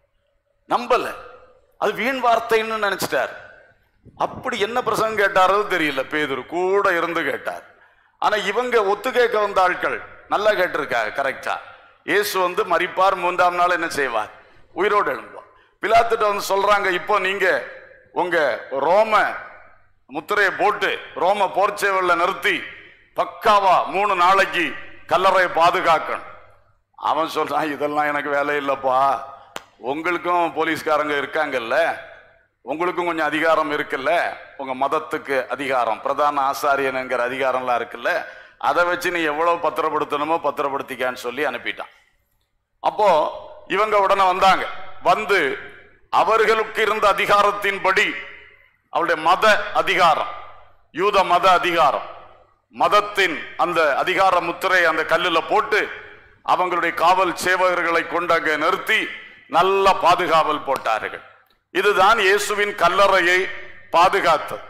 நம்பல அது வீண் வார்த்தைன்னு நினைச்சிட்டார் அப்படி என்ன பிரசங்கம் கேட்டாரோ தெரியல பேதுரு கூட இருந்து கேட்டார் ஆனா இவங்க ஒத்து கேட்க வந்த ஆட்கள் நல்லா கேட்டிருக்காங்க கரெக்டா இயேசு வந்து மரிப்பார் மூன்றாம் நாள் என்ன செய்வார் உயிரோடு எழும்புவார் பிலாத்துட்ட வந்து சொல்றாங்க இப்போ நீங்க உங்க ரோம முத்திரையை போட்டு ரோம போர்ச்சேவல்ல நிறுத்தி பக்காவா மூணு நாளைக்கு கல்லறையை பாதுகாக்கணும் அவன் சொல்றான் இதெல்லாம் எனக்கு வேலை இல்லப்பா உங்களுக்கும் போலீஸ்காரங்க இருக்காங்கல்ல உங்களுக்கும் கொஞ்சம் அதிகாரம் இருக்குல்ல உங்க மதத்துக்கு அதிகாரம் பிரதான ஆசாரியனுங்கிற அதிகாரம்லாம் இருக்குல்ல அதை வச்சு நீ எவ்வளவு பத்திரப்படுத்தணுமோ பத்திரப்படுத்திக்கான்னு சொல்லி அனுப்பிட்டான் அப்போ இவங்க உடனே வந்தாங்க வந்து அவர்களுக்கு இருந்த அதிகாரத்தின்படி அவருடைய மத அதிகாரம் யூத மத அதிகாரம் மதத்தின் அந்த அதிகார முத்திரை அந்த கல்லுல போட்டு அவங்களுடைய காவல் சேவகர்களை கொண்டு அங்க நிறுத்தி நல்ல பாதுகாவல் போட்டார்கள் இதுதான் இயேசுவின் கல்லறையை பாதுகாத்தது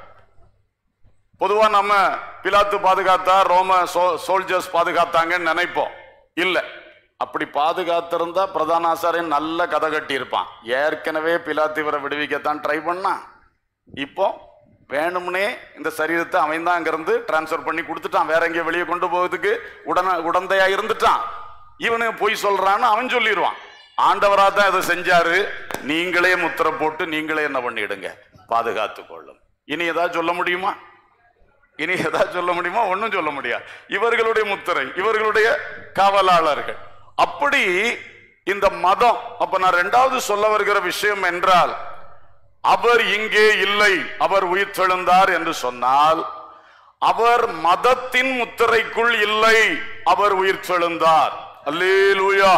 பொதுவா நம்ம பிலாத்து பாதுகாத்தா ரோம சோல்ஜர்ஸ் பாதுகாத்தாங்கன்னு நினைப்போம் இல்ல அப்படி பாதுகாத்திருந்தா பிரதான ஆசாரியன் நல்ல கதை கட்டி இருப்பான் ஏற்கனவே பிலாத்து இவரை விடுவிக்கத்தான் ட்ரை பண்ணான் இப்போ வேணும்னே இந்த சரீரத்தை அவன் தான் அங்கிருந்து டிரான்ஸ்ஃபர் பண்ணி கொடுத்துட்டான் வேற எங்கேயும் வெளியே கொண்டு போகிறதுக்கு உடனே உடந்தையா இருந்துட்டான் இவனுக்கு பொய் சொல்றான்னு அவன் சொல்லிடுவான் ஆண்டவரா தான் இதை செஞ்சாரு நீங்களே முத்திரை போட்டு நீங்களே என்ன பண்ணிடுங்க பாதுகாத்து கொள்ளும் இனி ஏதாவது சொல்ல முடியுமா இனி ஏதாவது சொல்ல முடியுமா ஒண்ணும் சொல்ல முடியாது இவர்களுடைய முத்திரை இவர்களுடைய காவலாளர்கள் அப்படி இந்த மதம் அப்ப நான் ரெண்டாவது சொல்ல வருகிற விஷயம் என்றால் அவர் இங்கே இல்லை அவர் உயிர்த்தெழுந்தார் என்று சொன்னால் அவர் மதத்தின் முத்திரைக்குள் இல்லை அவர் உயிர்த்தெழுந்தார் அல்லேலூயா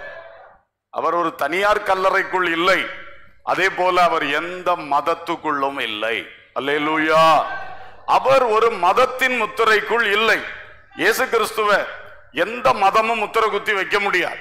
அவர் ஒரு தனியார் கல்லறைக்குள் இல்லை அதே போல அவர் எந்த மதத்துக்குள்ளும் இல்லை அல்லேலூயா அவர் ஒரு மதத்தின் முத்திரைக்குள் இல்லை இயேசு கிறிஸ்துவ எந்த மதமும் முத்திர குத்தி வைக்க முடியாது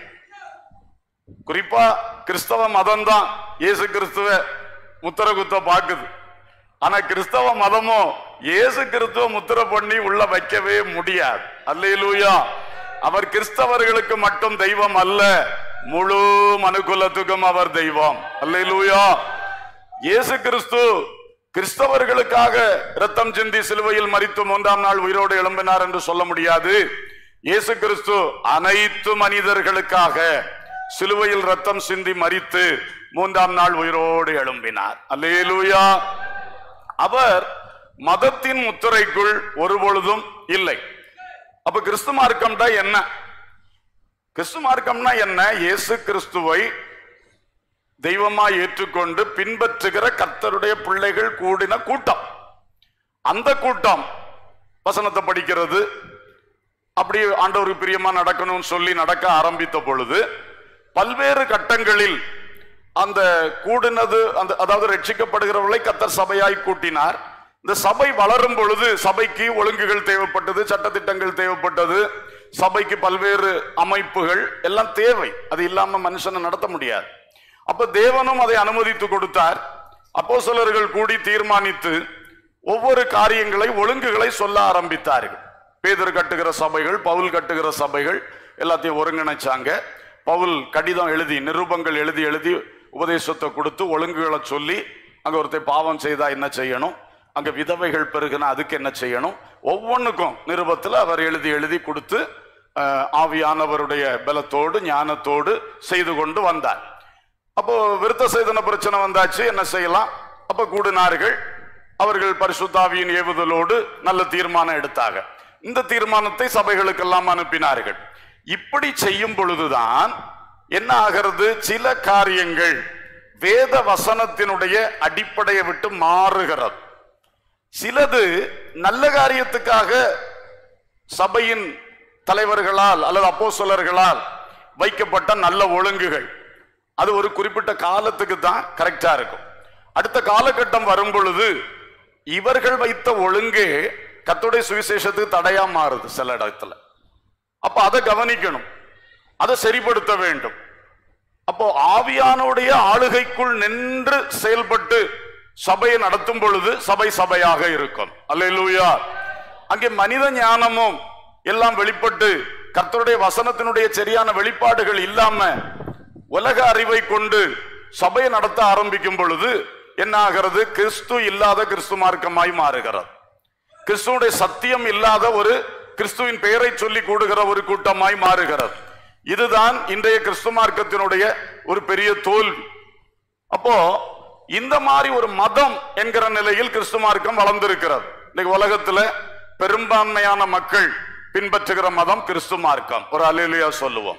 குறிப்பா கிறிஸ்தவ மதம் தான் இயேசு கிறிஸ்துவ முத்திர குத்த பாக்குது ஆனா கிறிஸ்தவ மதமும் இயேசு கிறிஸ்துவ முத்திர பண்ணி உள்ள வைக்கவே முடியாது அல்லேலூயா அவர் கிறிஸ்தவர்களுக்கு மட்டும் தெய்வம் அல்ல முழு மனுக்குலத்துக்கும் அவர் தெய்வம் அல்லேலூயா இயேசு கிறிஸ்து கிறிஸ்தவர்களுக்காக ரத்தம் சிந்தி சிலுவையில் மரித்து மூன்றாம் நாள் உயிரோடு எழும்பினார் என்று சொல்ல முடியாது இயேசு கிறிஸ்து அனைத்து மனிதர்களுக்காக சிலுவையில் ரத்தம் சிந்தி மரித்து மூன்றாம் நாள் உயிரோடு எழும்பினார் அல்லேலூயா அவர் மதத்தின் முத்திரைக்குள் ஒரு பொழுதும் இல்லை அப்ப கிறிஸ்து மார்க்கம்டா என்ன கிறிஸ்து மார்க்கம்னா என்ன இயேசு கிறிஸ்துவை தெய்வமா ஏற்றுக்கொண்டு பின்பற்றுகிற கர்த்தருடைய பிள்ளைகள் கூடின கூட்டம் அந்த கூட்டம் வசனத்தை படிக்கிறது அப்படி ஆண்டவருக்கு பிரியமா நடக்கணும்னு சொல்லி நடக்க ஆரம்பித்த பொழுது பல்வேறு கட்டங்களில் அந்த கூடினது அந்த அதாவது ரட்சிக்கப்படுகிறவர்களை கத்தர் சபையாய் கூட்டினார் இந்த சபை வளரும் பொழுது சபைக்கு ஒழுங்குகள் தேவைப்பட்டது சட்டத்திட்டங்கள் தேவைப்பட்டது சபைக்கு பல்வேறு அமைப்புகள் எல்லாம் தேவை அது இல்லாம மனுஷனை நடத்த முடியாது அப்ப தேவனும் அதை அனுமதித்து கொடுத்தார் அப்போஸ்தலர்கள் கூடி தீர்மானித்து ஒவ்வொரு காரியங்களை ஒழுங்குகளை சொல்ல ஆரம்பித்தார்கள் பேதர் கட்டுகிற சபைகள் பவுல் கட்டுகிற சபைகள் எல்லாத்தையும் ஒருங்கிணைச்சாங்க பவுல் கடிதம் எழுதி நிருபங்கள் எழுதி எழுதி உபதேசத்தை கொடுத்து ஒழுங்குகளை சொல்லி அங்க ஒருத்தர் பாவம் செய்தா என்ன செய்யணும் அங்க விதவைகள் பெருகுனா அதுக்கு என்ன செய்யணும் ஒவ்வொன்றுக்கும் நிருபத்தில் அவர் எழுதி எழுதி கொடுத்து அஹ், ஆவியானவருடைய பலத்தோடு ஞானத்தோடு செய்து கொண்டு வந்தார் அப்போ விருத்த சேதன பிரச்சனை வந்தாச்சு என்ன செய்யலாம் அப்ப கூடினார்கள் அவர்கள் பரிசுத்தாவியின் ஏவுதலோடு நல்ல தீர்மானம் எடுத்தாங்க இந்த தீர்மானத்தை சபைகளுக்கெல்லாம் அனுப்பினார்கள் இப்படி செய்யும் பொழுதுதான் என்ன ஆகிறது சில காரியங்கள் வேத வசனத்தினுடைய அடிப்படையை விட்டு மாறுகிறது சிலது நல்ல காரியத்துக்காக சபையின் தலைவர்களால் அல்லது அப்போஸ்தலர்களால் வைக்கப்பட்ட நல்ல ஒழுங்குகள் அது ஒரு குறிப்பிட்ட காலத்துக்கு தான் கரெக்டா இருக்கும் அடுத்த காலகட்டம் வரும் பொழுது இவர்கள் வைத்த ஒழுங்கே கத்துடைய சுவிசேஷத்துக்கு தடையா மாறுது சில இடத்துல அப்ப அதை கவனிக்கணும் அதை சரிப்படுத்த வேண்டும் அப்போ ஆவியானுடைய ஆளுகைக்குள் நின்று செயல்பட்டு சபையை நடத்தும் பொழுது சபை சபையாக இருக்கும் அல்லேலூயா அங்கே மனித ஞானமும் எல்லாம் வெளிப்பட்டு கர்த்தருடைய வசனத்தினுடைய சரியான வெளிப்பாடுகள் இல்லாம உலக அறிவை கொண்டு சபையை நடத்த ஆரம்பிக்கும் பொழுது என்ன ஆகிறது கிறிஸ்து இல்லாத கிறிஸ்து மார்க்கமாய் மாறுகிறது கிறிஸ்துவுடைய சத்தியம் இல்லாத ஒரு கிறிஸ்துவின் பெயரை சொல்லி கூடுகிற ஒரு கூட்டமாய் மாறுகிறது இதுதான் இன்றைய கிறிஸ்து மார்க்கத்தினுடைய ஒரு பெரிய தோல்வி அப்போ இந்த மாதிரி ஒரு மதம் என்கிற நிலையில் கிறிஸ்து மார்க்கம் வளர்ந்திருக்கிறது இன்னைக்கு உலகத்துல பெரும்பான்மையான மக்கள் பின்பற்றுகிற மதம் கிறிஸ்து மார்க்கம் ஒரு அலையிலையா சொல்லுவோம்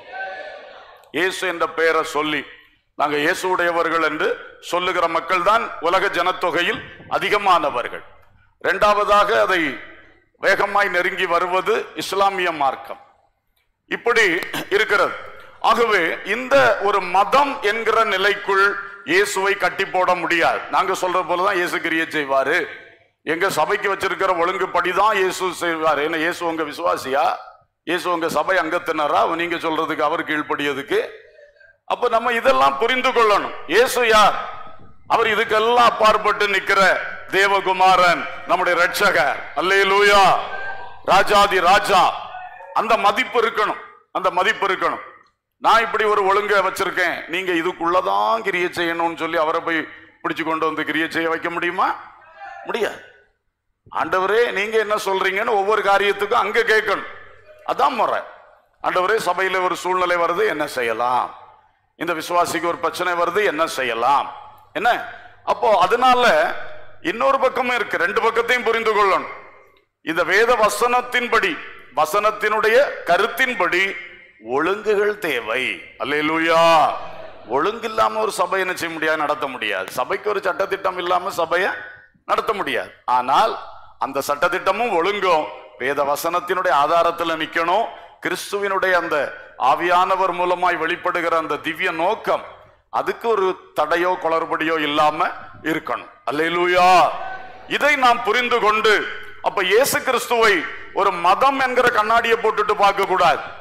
இயேசு என்ற பெயரை சொல்லி நாங்க இயேசுடையவர்கள் என்று சொல்லுகிற மக்கள் தான் உலக ஜனத்தொகையில் அதிகமானவர்கள் இரண்டாவதாக அதை வேகமாய் நெருங்கி வருவது இஸ்லாமிய மார்க்கம் இப்படி இருக்கிறது ஆகவே இந்த ஒரு மதம் என்கிற நிலைக்குள் இயேசுவை கட்டி போட முடியாது நாங்க சொல்ற போலதான் இயேசு கிரியை செய்வாரு எங்க சபைக்கு வச்சிருக்கிற ஒழுங்குப்படிதான் இயேசு செய்வாரு என்ன இயேசு உங்க விசுவாசியா இயேசு உங்க சபை அங்கத்தினரா நீங்க சொல்றதுக்கு அவர் கீழ்ப்படியதுக்கு அப்ப நம்ம இதெல்லாம் புரிந்து கொள்ளணும் இயேசு யார் அவர் இதுக்கெல்லாம் அப்பாற்பட்டு நிக்கிற தேவகுமாரன் நம்முடைய ரட்சகர் அல்லேலூயா ராஜாதி ராஜா அந்த மதிப்பு இருக்கணும் அந்த மதிப்பு இருக்கணும் நான் இப்படி ஒரு ஒழுங்க வச்சிருக்கேன் நீங்க இதுக்குள்ளதான் கிரியை செய்யணும்னு சொல்லி அவரை போய் பிடிச்சு கொண்டு வந்து கிரியை செய்ய வைக்க முடியுமா முடியாது ஆண்டவரே நீங்க என்ன சொல்றீங்கன்னு ஒவ்வொரு காரியத்துக்கும் அங்க கேட்கணும் அதான் முறை ஆண்டவரே சபையில ஒரு சூழ்நிலை வருது என்ன செய்யலாம் இந்த விசுவாசிக்கு ஒரு பிரச்சனை வருது என்ன செய்யலாம் என்ன அப்போ அதனால இன்னொரு பக்கமும் இருக்கு ரெண்டு பக்கத்தையும் புரிந்து கொள்ளணும் இந்த வேத வசனத்தின்படி வசனத்தினுடைய கருத்தின்படி ஒழுங்குகள் தேவை அல்லேலூயா ஒழுங்கு இல்லாம ஒரு சபை என்ன செய்ய முடியாது நடத்த முடியாது சபைக்கு ஒரு சட்டத்திட்டம் இல்லாம சபையை நடத்த முடியாது ஆனால் அந்த சட்டத்திட்டமும் ஒழுங்கும் வேத வசனத்தினுடைய ஆதாரத்துல நிக்கணும் கிறிஸ்துவினுடைய அந்த ஆவியானவர் மூலமாய் வெளிப்படுகிற அந்த திவ்ய நோக்கம் அதுக்கு ஒரு தடையோ குளறுபடியோ இல்லாம இருக்கணும் அல்லேலூயா இதை நாம் புரிந்து கொண்டு அப்ப இயேசு கிறிஸ்துவை ஒரு மதம் என்கிற கண்ணாடியை போட்டுட்டு பார்க்க கூடாது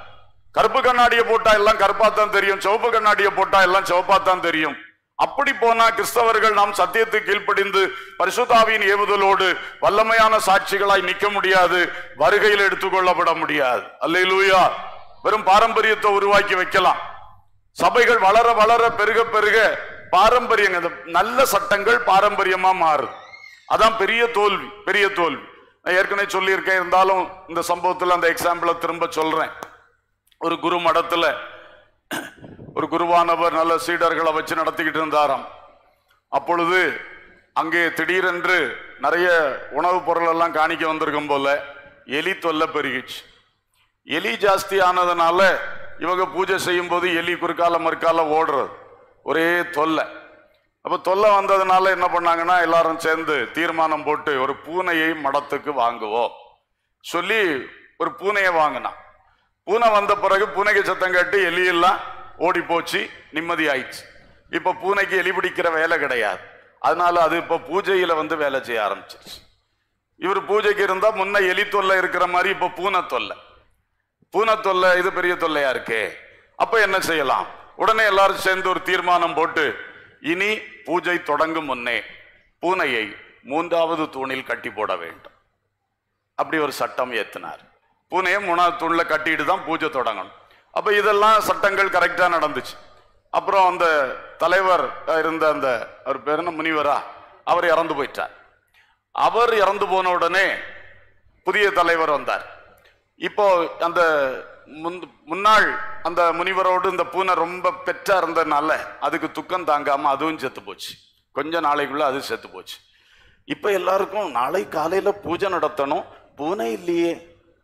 கருப்பு கண்ணாடியை போட்டா எல்லாம் கருப்பாத்தான் தெரியும் சிவப்பு கண்ணாடியை போட்டா எல்லாம் சிவப்பாத்தான் தெரியும் அப்படி போனா கிறிஸ்தவர்கள் நாம் சத்தியத்துக்கு கீழ்ப்படிந்து பரிசுத்தாவியின் ஏவுதலோடு வல்லமையான சாட்சிகளாய் நிக்க முடியாது வருகையில் எடுத்துக்கொள்ளப்பட முடியாது அல்லேலூயா வெறும் பாரம்பரியத்தை உருவாக்கி வைக்கலாம் சபைகள் வளர வளர பெருக பெருக பாரம்பரியங்க இந்த நல்ல சட்டங்கள் பாரம்பரியமா மாறுது அதான் பெரிய தோல்வி பெரிய தோல்வி நான் ஏற்கனவே சொல்லியிருக்கேன் இருந்தாலும் இந்த சம்பவத்துல அந்த எக்ஸாம்பிளை திரும்ப சொல்றேன் ஒரு குரு மடத்துல ஒரு குருவானவர் நல்ல சீடர்களை வச்சு நடத்திக்கிட்டு இருந்தாராம் அப்பொழுது அங்கே திடீரென்று நிறைய உணவுப் பொருள் எல்லாம் காணிக்க வந்திருக்கும் போல எலி தொல்லை பெருகிச்சு எலி ஜாஸ்தி ஆனதுனால இவங்க பூஜை செய்யும் போது எலி குறுக்கால மறுக்கால ஓடுறது ஒரே தொல்லை அப்ப தொல்லை வந்ததுனால என்ன பண்ணாங்கன்னா எல்லாரும் சேர்ந்து தீர்மானம் போட்டு ஒரு பூனையை மடத்துக்கு வாங்குவோம் சொல்லி ஒரு பூனையை வாங்கினான் பூனை வந்த பிறகு பூனைக்கு சத்தம் கேட்டு எலியெல்லாம் ஓடி போச்சு நிம்மதி ஆயிடுச்சு இப்ப பூனைக்கு எலி பிடிக்கிற வேலை கிடையாது அதனால அது இப்ப பூஜையில வந்து வேலை செய்ய ஆரம்பிச்சிருச்சு இவர் பூஜைக்கு இருந்தா முன்ன எலி தொல்லை இருக்கிற மாதிரி இப்ப பூனை தொல்லை பூனை தொல்லை இது பெரிய தொல்லையா இருக்கே அப்ப என்ன செய்யலாம் உடனே எல்லாரும் சேர்ந்து ஒரு தீர்மானம் போட்டு இனி பூஜை தொடங்கும் முன்னே பூனையை மூன்றாவது தூணில் கட்டி போட வேண்டும் அப்படி ஒரு சட்டம் ஏத்தினார் பூனையை மூணாவது தூண்ல கட்டிட்டு தான் பூஜை தொடங்கணும் அப்ப இதெல்லாம் சட்டங்கள் கரெக்டா நடந்துச்சு அப்புறம் அந்த தலைவர் அஹ், இருந்த அந்த அவர் பேர் என்ன முனிவரா அவர் இறந்து போயிட்டார் அவர் இறந்து போன உடனே புதிய தலைவர் வந்தார் இப்போ அந்த முன்- முன்னாள் அந்த முனிவரோடு இந்த பூனை ரொம்ப பெற்றா இருந்ததுனால அதுக்கு துக்கம் தாங்காம அதுவும் செத்து போச்சு கொஞ்ச நாளைக்குள்ள அது செத்து போச்சு இப்ப எல்லாருக்கும் நாளை காலையில பூஜை நடத்தணும் பூனை இல்லையே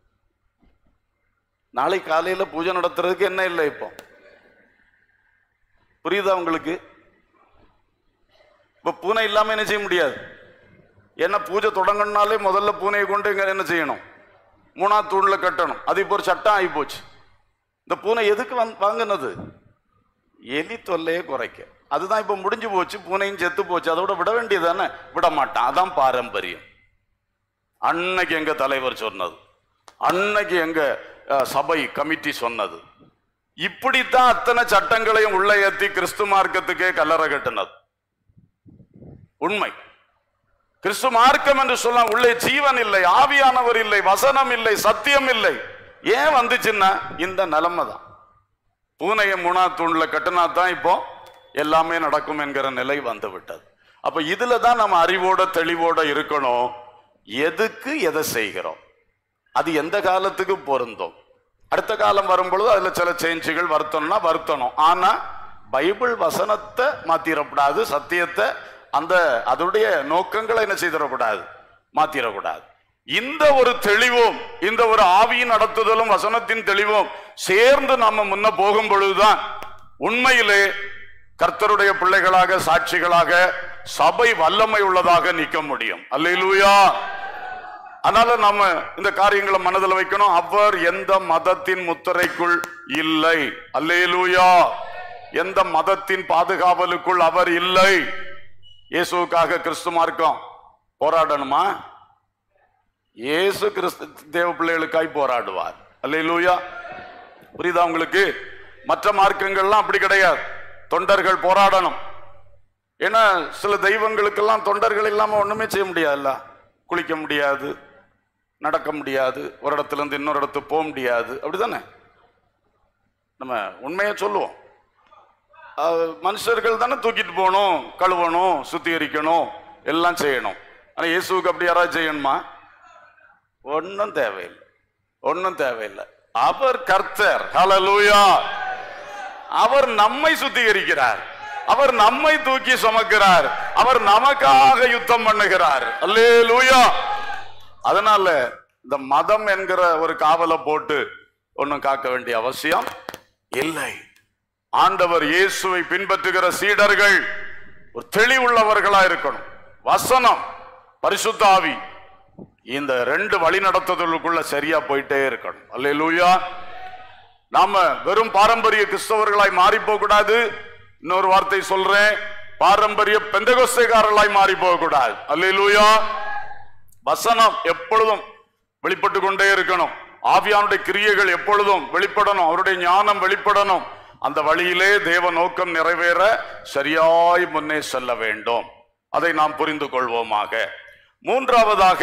நாளை காலையில பூஜை நடத்துறதுக்கு என்ன இல்லை இப்போ புரியுதா உங்களுக்கு இப்ப பூனை இல்லாம என்ன செய்ய முடியாது ஏன்னா பூஜை தொடங்கணும்னாலே முதல்ல பூனையை கொண்டு இங்க என்ன செய்யணும் மூணாவது தூண்ல கட்டணும் அது இப்போ ஒரு சட்டம் ஆகி போச்சு இந்த பூனை எதுக்கு வந்து வாங்கினது எலி தொல்லையை குறைக்க அதுதான் இப்ப முடிஞ்சு போச்சு பூனையும் செத்து போச்சு அதோட விட வேண்டியதானே விட மாட்டான் அதான் பாரம்பரியம் அன்னைக்கு எங்க தலைவர் சொன்னது அன்னைக்கு எங்க அஹ், சபை கமிட்டி சொன்னது இப்படித்தான் அத்தனை சட்டங்களையும் உள்ள ஏத்தி கிறிஸ்து மார்க்கத்துக்கே கல்லறை கட்டினது உண்மை கிறிஸ்து மார்க்கம் என்று சொல்ல உள்ளே ஜீவன் இல்லை ஆவியானவர் இல்லை வசனம் இல்லை சத்தியம் இல்லை ஏன் வந்துச்சுன்னா இந்த நிலைமை தான் பூனையை மூணா தூண்ல கட்டினா தான் இப்போ எல்லாமே நடக்கும் என்கிற நிலை வந்து விட்டது அப்ப இதுல தான் நம்ம அறிவோட தெளிவோட இருக்கணும் எதுக்கு எதை செய்கிறோம் அது எந்த காலத்துக்கு பொருந்தும் அடுத்த காலம் வரும்பொழுது அதுல சில சேஞ்சுகள் வருத்தணும்னா வருத்தணும் ஆனா பைபிள் வசனத்தை மாத்திரக்கூடாது சத்தியத்தை அந்த அதனுடைய நோக்கங்களை என்ன செய்திடக்கூடாது மாத்திரக்கூடாது இந்த ஒரு தெளிவும் இந்த ஒரு ஆவியின் நடத்துதலும் வசனத்தின் தெளிவும் சேர்ந்து நம்ம முன்ன போகும் பொழுதுதான் உண்மையிலே கர்த்தருடைய பிள்ளைகளாக சாட்சிகளாக சபை வல்லமை உள்ளதாக நிற்க முடியும் அல்லேலூயா அதனால நாம இந்த காரியங்களை மனதில் வைக்கணும் அவர் எந்த மதத்தின் முத்திரைக்குள் இல்லை அல்லேலூயா எந்த மதத்தின் பாதுகாவலுக்குள் அவர் இல்லை இயேசுவுக்காக கிறிஸ்து மார்க்கம் போராடணுமா இயேசு கிறிஸ்து தேவ பிள்ளைகளுக்காய் போராடுவார் அல்லேலூயா புரியுதா உங்களுக்கு மற்ற மார்க்கங்கள்லாம் அப்படி கிடையாது தொண்டர்கள் போராடணும் ஏன்னா சில தெய்வங்களுக்கெல்லாம் தொண்டர்கள் இல்லாம ஒண்ணுமே செய்ய முடியாதுல்ல குளிக்க முடியாது நடக்க முடியாது ஒரு இடத்துல இருந்து இன்னொரு இடத்துக்கு போக முடியாது அப்படிதானே நம்ம உண்மையை சொல்லுவோம் அஹ், மனுஷர்கள் தானே தூக்கிட்டு போகணும் கழுவணும் சுத்திகரிக்கணும் எல்லாம் செய்யணும் ஆனா இயேசுவுக்கு அப்படி யாராவது செய்யணுமா ஒன்றும் தேவையில்லை ஒன்றும் தேவையில்லை அவர் கர்த்தர் ஹalleluya அவர் நம்மை சுத்திகரிக்கிறார் அவர் நம்மை தூக்கி சுமக்கிறார் அவர் நமக்காக யுத்தம் பண்ணுகிறார் அல்லேலூயா அதனால இந்த மதம் என்கிற ஒரு காவலை போட்டு ஒன்றும் காக்க வேண்டிய அவசியம் இல்லை ஆண்டவர் இயேசுவை பின்பற்றுகிற சீடர்கள் ஒரு தெளிவுள்ளவர்களா இருக்கணும் வசனம் பரிசுத்த ஆவி இந்த ரெண்டு வழி நடத்துதலுக்குள்ள சரியா போயிட்டே இருக்கணும் அல்லேலூயா நாம வெறும் பாரம்பரிய கிறிஸ்தவர்களாய் மாறி போக கூடாது இன்னொரு வார்த்தை சொல்றேன் பாரம்பரிய பெந்தகோஸ்தைக்காரர்களாய் மாறி போக கூடாது அல்லேலூயா வசனம் எப்பொழுதும் வெளிப்பட்டு கொண்டே இருக்கணும் ஆவியானுடைய கிரியைகள் எப்பொழுதும் வெளிப்படணும் அவருடைய ஞானம் வெளிப்படணும் அந்த வழியிலே தேவ நோக்கம் நிறைவேற சரியாய் முன்னே செல்ல வேண்டும் அதை நாம் புரிந்து கொள்வோமாக மூன்றாவதாக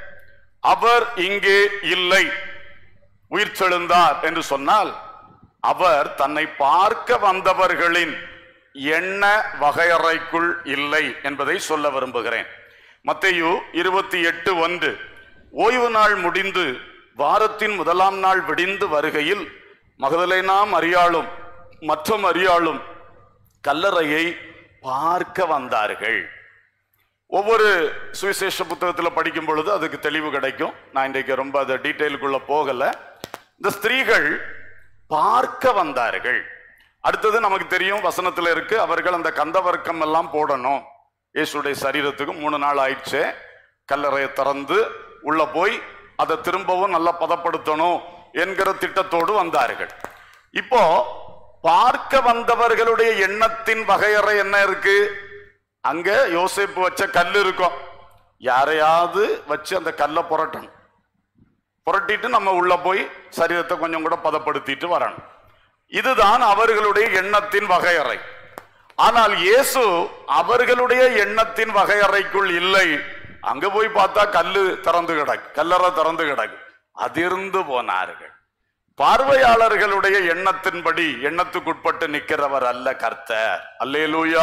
அவர் இங்கே இல்லை உயிர்த்தெழுந்தார் என்று சொன்னால் அவர் தன்னை பார்க்க வந்தவர்களின் எண்ண வகையறைக்குள் இல்லை என்பதை சொல்ல விரும்புகிறேன் மத்தேயு இருபத்தி எட்டு ஒன்று ஓய்வு நாள் முடிந்து வாரத்தின் முதலாம் நாள் விடிந்து வருகையில் மகதலேனா மரியாளும் மற்ற மரியாளும் கல்லறையை பார்க்க வந்தார்கள் ஒவ்வொரு சுவிசேஷ புத்தகத்தில் படிக்கும் பொழுது அதுக்கு தெளிவு கிடைக்கும் நான் இன்றைக்கு ரொம்ப அதை டீட்டெயிலுக்குள்ள போகல இந்த ஸ்திரீகள் பார்க்க வந்தார்கள் அடுத்தது நமக்கு தெரியும் வசனத்துல இருக்கு அவர்கள் அந்த கந்தவர்க்கம் எல்லாம் போடணும் இயேசுடைய சரீரத்துக்கு மூணு நாள் ஆயிடுச்சு கல்லறையை திறந்து உள்ள போய் அதை திரும்பவும் நல்லா பதப்படுத்தணும் என்கிற திட்டத்தோடு வந்தார்கள் இப்போ பார்க்க வந்தவர்களுடைய எண்ணத்தின் வகையறை என்ன இருக்கு அங்க யோசேப்பு வச்ச கல் இருக்கும் யாரையாவது வச்சு அந்த கல்லை புரட்டணும் புரட்டிட்டு நம்ம உள்ள போய் சரீரத்தை கொஞ்சம் கூட பதப்படுத்திட்டு வரணும் இதுதான் அவர்களுடைய எண்ணத்தின் வகையறை ஆனால் இயேசு அவர்களுடைய எண்ணத்தின் வகையறைக்குள் இல்லை அங்க போய் பார்த்தா கல்லு திறந்து கிடக்கு கல்லறை திறந்து கிடக்கு அதிர்ந்து போனார்கள் பார்வையாளர்களுடைய எண்ணத்தின்படி எண்ணத்துக்குட்பட்டு நிற்கிறவர் அல்ல கர்த்தர் அல்லேலூயா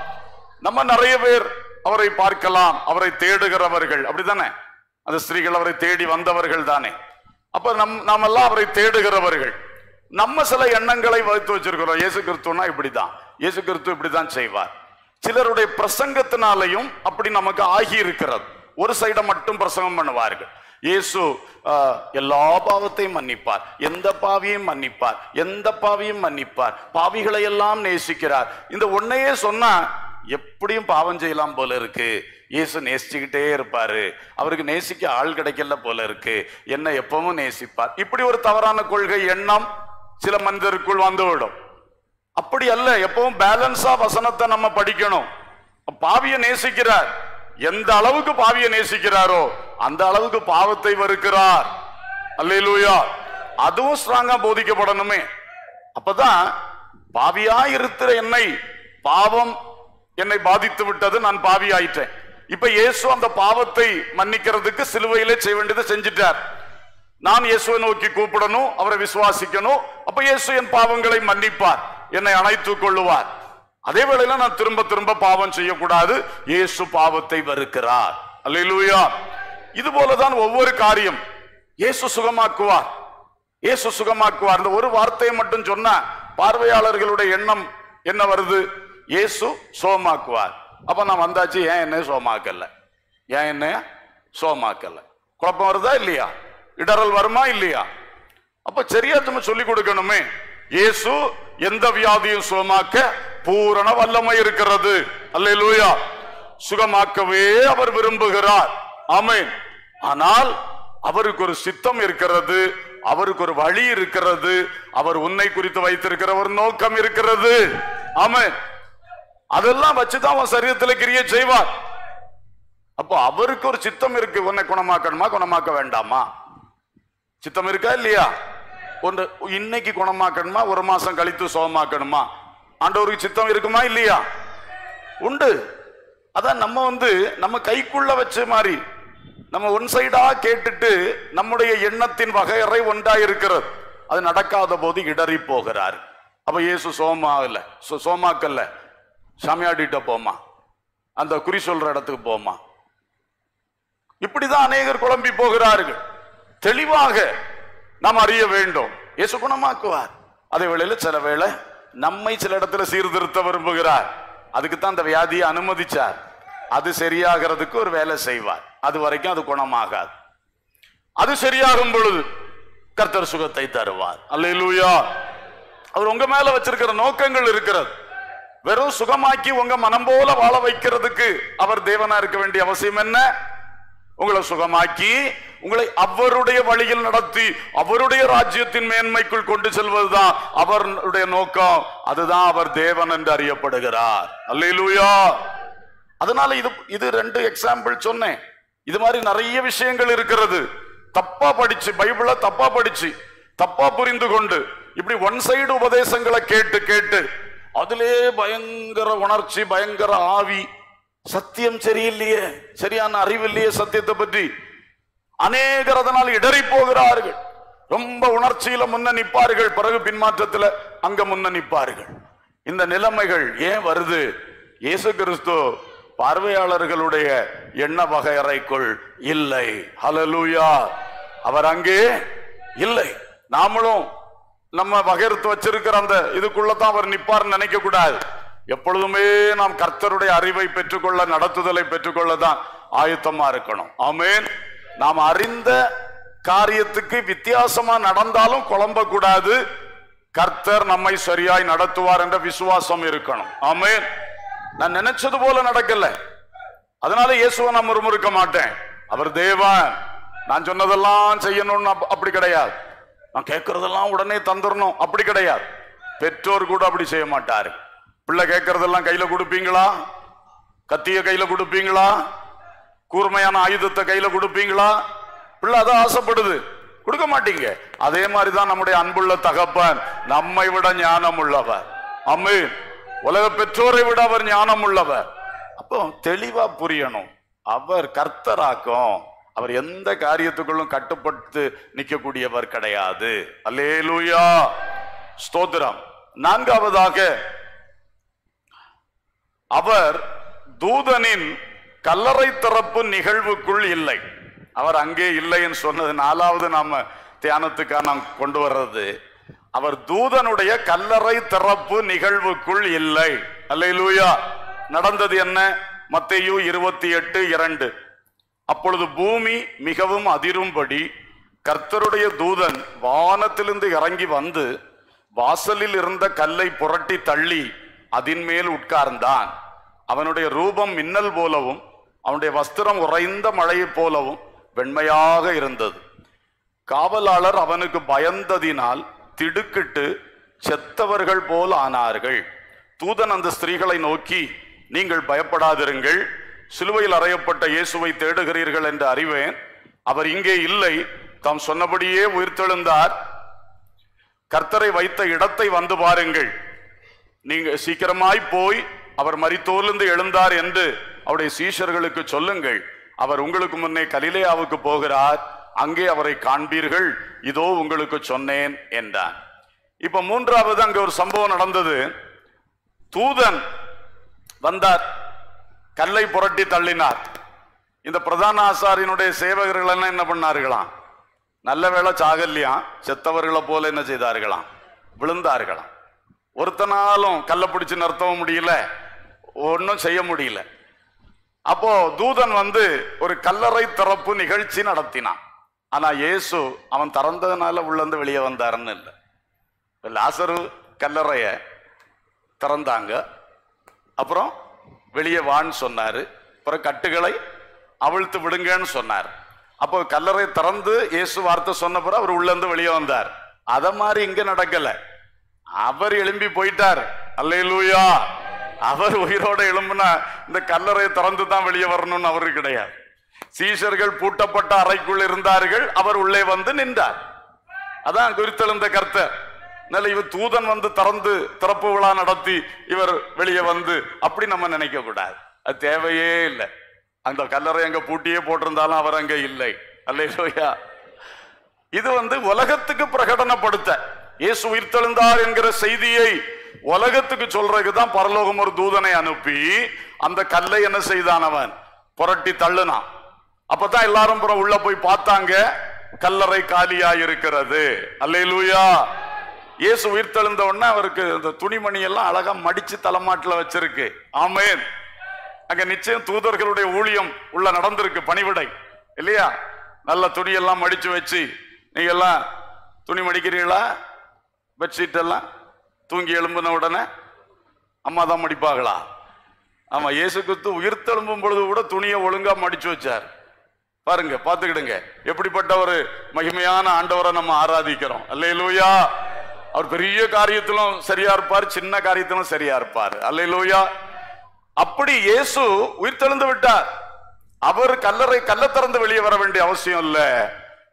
நம்ம நிறைய பேர் அவரை பார்க்கலாம் அவரை தேடுகிறவர்கள் அப்படிதானே அந்த ஸ்திரீகள் அவரை தேடி வந்தவர்கள் தானே அப்ப நம் நாமெல்லாம் அவரை தேடுகிறவர்கள் நம்ம சில எண்ணங்களை வகுத்து வச்சிருக்கிறோம் இயேசு கிறிஸ்துவனா இப்படிதான் இயேசு கிறிஸ்து இப்படிதான் செய்வார் சிலருடைய பிரசங்கத்தினாலையும் அப்படி நமக்கு ஆகி இருக்கிறது ஒரு சைடை மட்டும் பிரசங்கம் பண்ணுவார்கள் இயேசு ஆஹ், எல்லா பாவத்தையும் மன்னிப்பார் எந்த பாவியையும் மன்னிப்பார் எந்த பாவியும் மன்னிப்பார் பாவிகளை எல்லாம் நேசிக்கிறார் இந்த ஒன்னையே சொன்னா எப்படியும் பாவம் செய்யலாம் போல இருக்கு இயேசு நேசிச்சுக்கிட்டே இருப்பாரு அவருக்கு நேசிக்க ஆள் கிடைக்கல போல இருக்கு என்ன எப்பவும் நேசிப்பார் இப்படி ஒரு தவறான கொள்கை எண்ணம் சில மனிதருக்குள் வந்துவிடும் அப்படி அல்ல எப்பவும் பேலன்ஸா வசனத்தை நம்ம படிக்கணும் பாவிய நேசிக்கிறார் எந்த அளவுக்கு பாவிய நேசிக்கிறாரோ அந்த அளவுக்கு பாவத்தை வெறுக்கிறார் அல்லேலூயா அதுவும் ஸ்ட்ராங்கா போதிக்கப்படணுமே அப்பதான் பாவியா இருக்கிற என்னை பாவம் என்னை பாதித்து விட்டது நான் பாவி ஆயிட்டேன் இப்ப இயேசு அந்த பாவத்தை மன்னிக்கிறதுக்கு சிலுவையிலே செய்ய வேண்டியதை செஞ்சிட்டார் நான் இயேசுவை நோக்கி கூப்பிடணும் அவரை விசுவாசிக்கணும் அப்ப இயேசு என் பாவங்களை மன்னிப்பார் என்னை அணைத்துக் கொள்ளுவார் அதே வேளையில நான் திரும்ப திரும்ப பாவம் செய்யக்கூடாது இயேசு பாவத்தை வெறுக்கிறார் அல்லேலூயா இது போலதான் ஒவ்வொரு காரியம் இயேசு சுகமாக்குவார் இயேசு சுகமாக்குவார் இந்த ஒரு வார்த்தையை மட்டும் சொன்னா பார்வையாளர்களுடைய எண்ணம் என்ன வருது இயேசு சோமாக்குவார் அப்ப நான் வந்தாச்சு ஏன் என்ன சோமாக்கல ஏன் என்ன சோமாக்கல குழப்பம் வருதா இல்லையா இடறல் வருமா இல்லையா அப்ப சரியா நம்ம சொல்லி கொடுக்கணுமே இயேசு எந்த வியாதியும் சுகமாக்க பூரண வல்லமை இருக்கிறது அல்லேலூயா சுகமாக்கவே அவர் விரும்புகிறார் ஆமென் ஆனால் அவருக்கு ஒரு சித்தம் இருக்கிறது அவருக்கு ஒரு வழி இருக்கிறது அவர் உன்னை குறித்து வைத்திருக்கிற ஒரு நோக்கம் இருக்கிறது ஆமென் அதெல்லாம் வச்சுதான் அவன் சரீரத்தில் கிரியை செய்வார் அப்போ அவருக்கு ஒரு சித்தம் இருக்கு உன்னை குணமாக்கணுமா குணமாக்க வேண்டாமா சித்தம் இருக்கா இல்லையா ஒன்று இன்னைக்கு குணமாக்கணுமா ஒரு மாசம் கழித்து சுகமாக்கணுமா ஆண்டவருக்கு சித்தம் இருக்குமா இல்லையா உண்டு அதான் நம்ம வந்து நம்ம கைக்குள்ள வச்ச மாதிரி நம்ம ஒன் சைடா கேட்டுட்டு நம்முடைய எண்ணத்தின் வகையறை ஒன்றா இருக்கிறது அது நடக்காத போது இடறி போகிறார் அப்ப இயேசு சோமாகல சோ- சோமாக்கல்ல சாமியாடிட்ட போமா அந்த குறி சொல்ற இடத்துக்கு போமா இப்படிதான் அநேகர் குழம்பி போகிறார்கள் தெளிவாக நாம் அறிய வேண்டும் இயேசு குணமாக்குவார் அதே வேளையில சில வேளை நம்மை சில இடத்துல சீர்திருத்த விரும்புகிறார் அதுக்கு தான் அந்த வியாதியை அனுமதிச்சார் அது சரியாகிறதுக்கு ஒரு வேலை செய்வார் அது வரைக்கும் அது குணமாகாது அது சரியாகும் பொழுது கர்த்தர் சுகத்தை தருவார் அல்லேலூயா அவர் உங்க மேல வச்சிருக்கிற நோக்கங்கள் இருக்கிறது வெறும் சுகமாக்கி உங்க மனம் போல வாழ வைக்கிறதுக்கு அவர் தேவனா இருக்க வேண்டிய அவசியம் என்ன உங்களை சுகமாக்கி உங்களை அவருடைய வழியில் நடத்தி அவருடைய ராஜ்யத்தின் மேன்மைக்குள் கொண்டு செல்வதுதான் அவருடைய நோக்கம் அதுதான் அவர் தேவன் என்று அறியப்படுகிறார் அல்லேலூயா அதனால இது இது ரெண்டு எக்ஸாம்பிள் சொன்னேன் இது மாதிரி நிறைய விஷயங்கள் இருக்கிறது தப்பா படிச்சு பைபிள தப்பா படிச்சு தப்பா புரிந்து கொண்டு இப்படி ஒன் சைடு உபதேசங்களை கேட்டு கேட்டு அதிலே பயங்கர உணர்ச்சி பயங்கர ஆவி சத்தியம் சரியில்லையே சரியான அறிவு இல்லையே சத்தியத்தை பற்றி அநேகர் அதனால் இடறி போகிறார்கள் ரொம்ப உணர்ச்சியில முன்ன நிற்பார்கள் பிறகு பின்மாற்றத்துல அங்க முன்ன நிற்பார்கள் இந்த நிலைமைகள் ஏன் வருது இயேசு கிறிஸ்து பார்வையாளர்களுடைய எண்ண வகையறைக்குள் இல்லை ஹalleluya அவர் அங்கே இல்லை நாமளும் நம்ம வகையறுத்து வச்சிருக்கிற அந்த இதுக்குள்ளதான் அவர் நிப்பார்னு நினைக்க கூடாது எப்பொழுதுமே நாம் கர்த்தருடைய அறிவை பெற்றுக்கொள்ள நடத்துதலை பெற்றுக்கொள்ள தான் ஆயத்தமா இருக்கணும் ஆமென் நாம் அறிந்த காரியத்துக்கு வித்தியாசமா நடந்தாலும் குழம்ப கூடாது கர்த்தர் நம்மை சரியாய் நடத்துவார் என்ற விசுவாசம் இருக்கணும் ஆமென் நான் நினைச்சது போல நடக்கல அதனால இயேசுவை நான் முறுமுறுக்க மாட்டேன் அவர் தேவன் நான் சொன்னதெல்லாம் செய்யணும்னு அப்ப- அப்படி கிடையாது நான் கேட்கறதெல்லாம் உடனே தந்துடணும் அப்படி கிடையாது பெற்றோர் கூட அப்படி செய்ய மாட்டாரு பிள்ளை கேட்கறதெல்லாம் கையில கொடுப்பீங்களா கத்திய கையில கொடுப்பீங்களா கூர்மையான ஆயுதத்தை கையில கொடுப்பீங்களா பிள்ளை அதான் ஆசைப்படுது கொடுக்க மாட்டீங்க அதே மாதிரிதான் நம்முடைய அன்புள்ள தகப்பன் நம்மை விட ஞானம் உள்ளவர் அம்மே உலக பெற்றோரை விட அவர் ஞானம் உள்ளவர் அப்போ தெளிவா புரியணும் அவர் கர்த்தராக்கும் அவர் எந்த காரியத்துக்குள்ளும் கட்டுப்பட்டு நிற்கக்கூடியவர் கிடையாது அல்லேலூயா ஸ்தோத்திரம் நான்காவதாக அவர் தூதனின் கல்லறை திறப்பு நிகழ்வுக்குள் இல்லை அவர் அங்கே இல்லைன்னு சொன்னது நாலாவது நாம தியானத்துக்காக நாம் கொண்டு வர்றது அவர் தூதனுடைய கல்லறை திறப்பு நிகழ்வுக்குள் இல்லை அல்லேலூயா நடந்தது என்ன மத்தேயு இருபத்தி எட்டு இரண்டு அப்பொழுது பூமி மிகவும் அதிரும்படி கர்த்தருடைய தூதன் வானத்திலிருந்து இறங்கி வந்து வாசலில் இருந்த கல்லை புரட்டி தள்ளி அதின் மேல் உட்கார்ந்தான் அவனுடைய ரூபம் மின்னல் போலவும் அவனுடைய வஸ்திரம் உறைந்த மழையைப் போலவும் வெண்மையாக இருந்தது காவலாளர் அவனுக்கு பயந்ததினால் திடுக்கிட்டு செத்தவர்கள் போல் ஆனார்கள் தூதன் அந்த ஸ்திரீகளை நோக்கி நீங்கள் பயப்படாதிருங்கள் சிலுவையில் அறையப்பட்ட இயேசுவை தேடுகிறீர்கள் என்று அறிவேன் அவர் இங்கே இல்லை தாம் சொன்னபடியே உயிர்த்தெழுந்தார் கர்த்தரை வைத்த இடத்தை வந்து பாருங்கள் நீங்க சீக்கிரமாய் போய் அவர் மரித்தோர்லிருந்து எழுந்தார் என்று அவருடைய சீஷர்களுக்கு சொல்லுங்கள் அவர் உங்களுக்கு முன்னே கலிலேயாவுக்கு போகிறார் அங்கே அவரை காண்பீர்கள் இதோ உங்களுக்கு சொன்னேன் என்றான் இப்ப மூன்றாவது அங்க ஒரு சம்பவம் நடந்தது தூதன் வந்தார் கல்லை புரட்டி தள்ளினார் இந்த பிரதான ஆசாரியனுடைய சேவகர்கள் எல்லாம் என்ன பண்ணார்களாம் நல்ல வேளை சாகல்யாம் செத்தவர்களை போல என்ன செய்தார்களாம் விழுந்தார்களாம் ஒருத்தனாலும் கல்லை பிடிச்சு நிறுத்தவும் முடியல ஒன்றும் செய்ய முடியல அப்போ தூதன் வந்து ஒரு கல்லறை திறப்பு நிகழ்ச்சி நடத்தினான் ஆனா இயேசு அவன் திறந்ததுனால உள்ளந்து வெளியே வந்தாருன்னு இல்லை லாசரு கல்லறைய திறந்தாங்க அப்புறம் வெளியே வான்னு சொன்னாரு அப்புறம் கட்டுகளை அவிழ்த்து விடுங்கன்னு சொன்னார் அப்போ கல்லறை திறந்து இயேசு வார்த்தை சொன்ன பிறகு அவர் உள்ள இருந்து வெளியே வந்தார் அத மாதிரி இங்க நடக்கல அவர் எழும்பி போயிட்டார் அல்லேலூயா அவர் உயிரோட எழும்புனா இந்த கல்லறை திறந்து தான் வெளியே வரணும்னு அவருக்கு கிடையாது சீஷர்கள் பூட்டப்பட்ட அறைக்குள் இருந்தார்கள் அவர் உள்ளே வந்து நின்றார் அதான் குறித்தெழுந்த கர்த்தர் நல்ல இவர் தூதன் வந்து திறந்து திறப்பு விழா நடத்தி இவர் வெளியே வந்து அப்படி நம்ம நினைக்க கூடாது அது தேவையே இல்லை அந்த கல்லறை அங்க பூட்டியே போட்டிருந்தாலும் அவர் அங்க இல்லை அல்லையா இது வந்து உலகத்துக்கு பிரகடனப்படுத்த இயேசு உயிர்த்தெழுந்தார் என்கிற செய்தியை உலகத்துக்கு சொல்றதுக்கு தான் பரலோகம் ஒரு தூதனை அனுப்பி அந்த கல்லை என்ன செய்தான் அவன் புரட்டி தள்ளுனான் அப்பதான் எல்லாரும் புறம் உள்ள போய் பார்த்தாங்க கல்லறை காலியா இருக்கிறது அல்லேலூயா இயேசு உயிர்த்தெழுந்த உடனே அவருக்கு இந்த துணிமணி எல்லாம் அழகா மடிச்சு தலைமாட்டுல வச்சிருக்கு ஆமேன் அங்க நிச்சயம் தூதர்களுடைய ஊழியம் உள்ள நடந்திருக்கு பணிவிடை இல்லையா நல்ல துணியெல்லாம் மடிச்சு வச்சு நீங்க எல்லாம் துணி மடிக்கிறீங்களா பெட்ஷீட் எல்லாம் தூங்கி எழும்பின உடனே அம்மா தான் மடிப்பாங்களா ஆமா இயேசு கிறிஸ்து உயிர்த்தெழும்பும் பொழுது கூட துணியை ஒழுங்கா மடிச்சு வச்சார் பாருங்க பாத்துக்கிடுங்க எப்படிப்பட்ட ஒரு மகிமையான ஆண்டவரை நம்ம ஆராதிக்கிறோம் அல்லேலூயா அவர் பெரிய காரியத்திலும் சரியா இருப்பார் சின்ன காரியத்திலும் சரியா இருப்பார் அல்லேலூயா அப்படி இயேசு உயிர்த்தெழுந்து விட்டார் அவர் கல்லறை கல்ல திறந்து வெளியே வர வேண்டிய அவசியம் இல்ல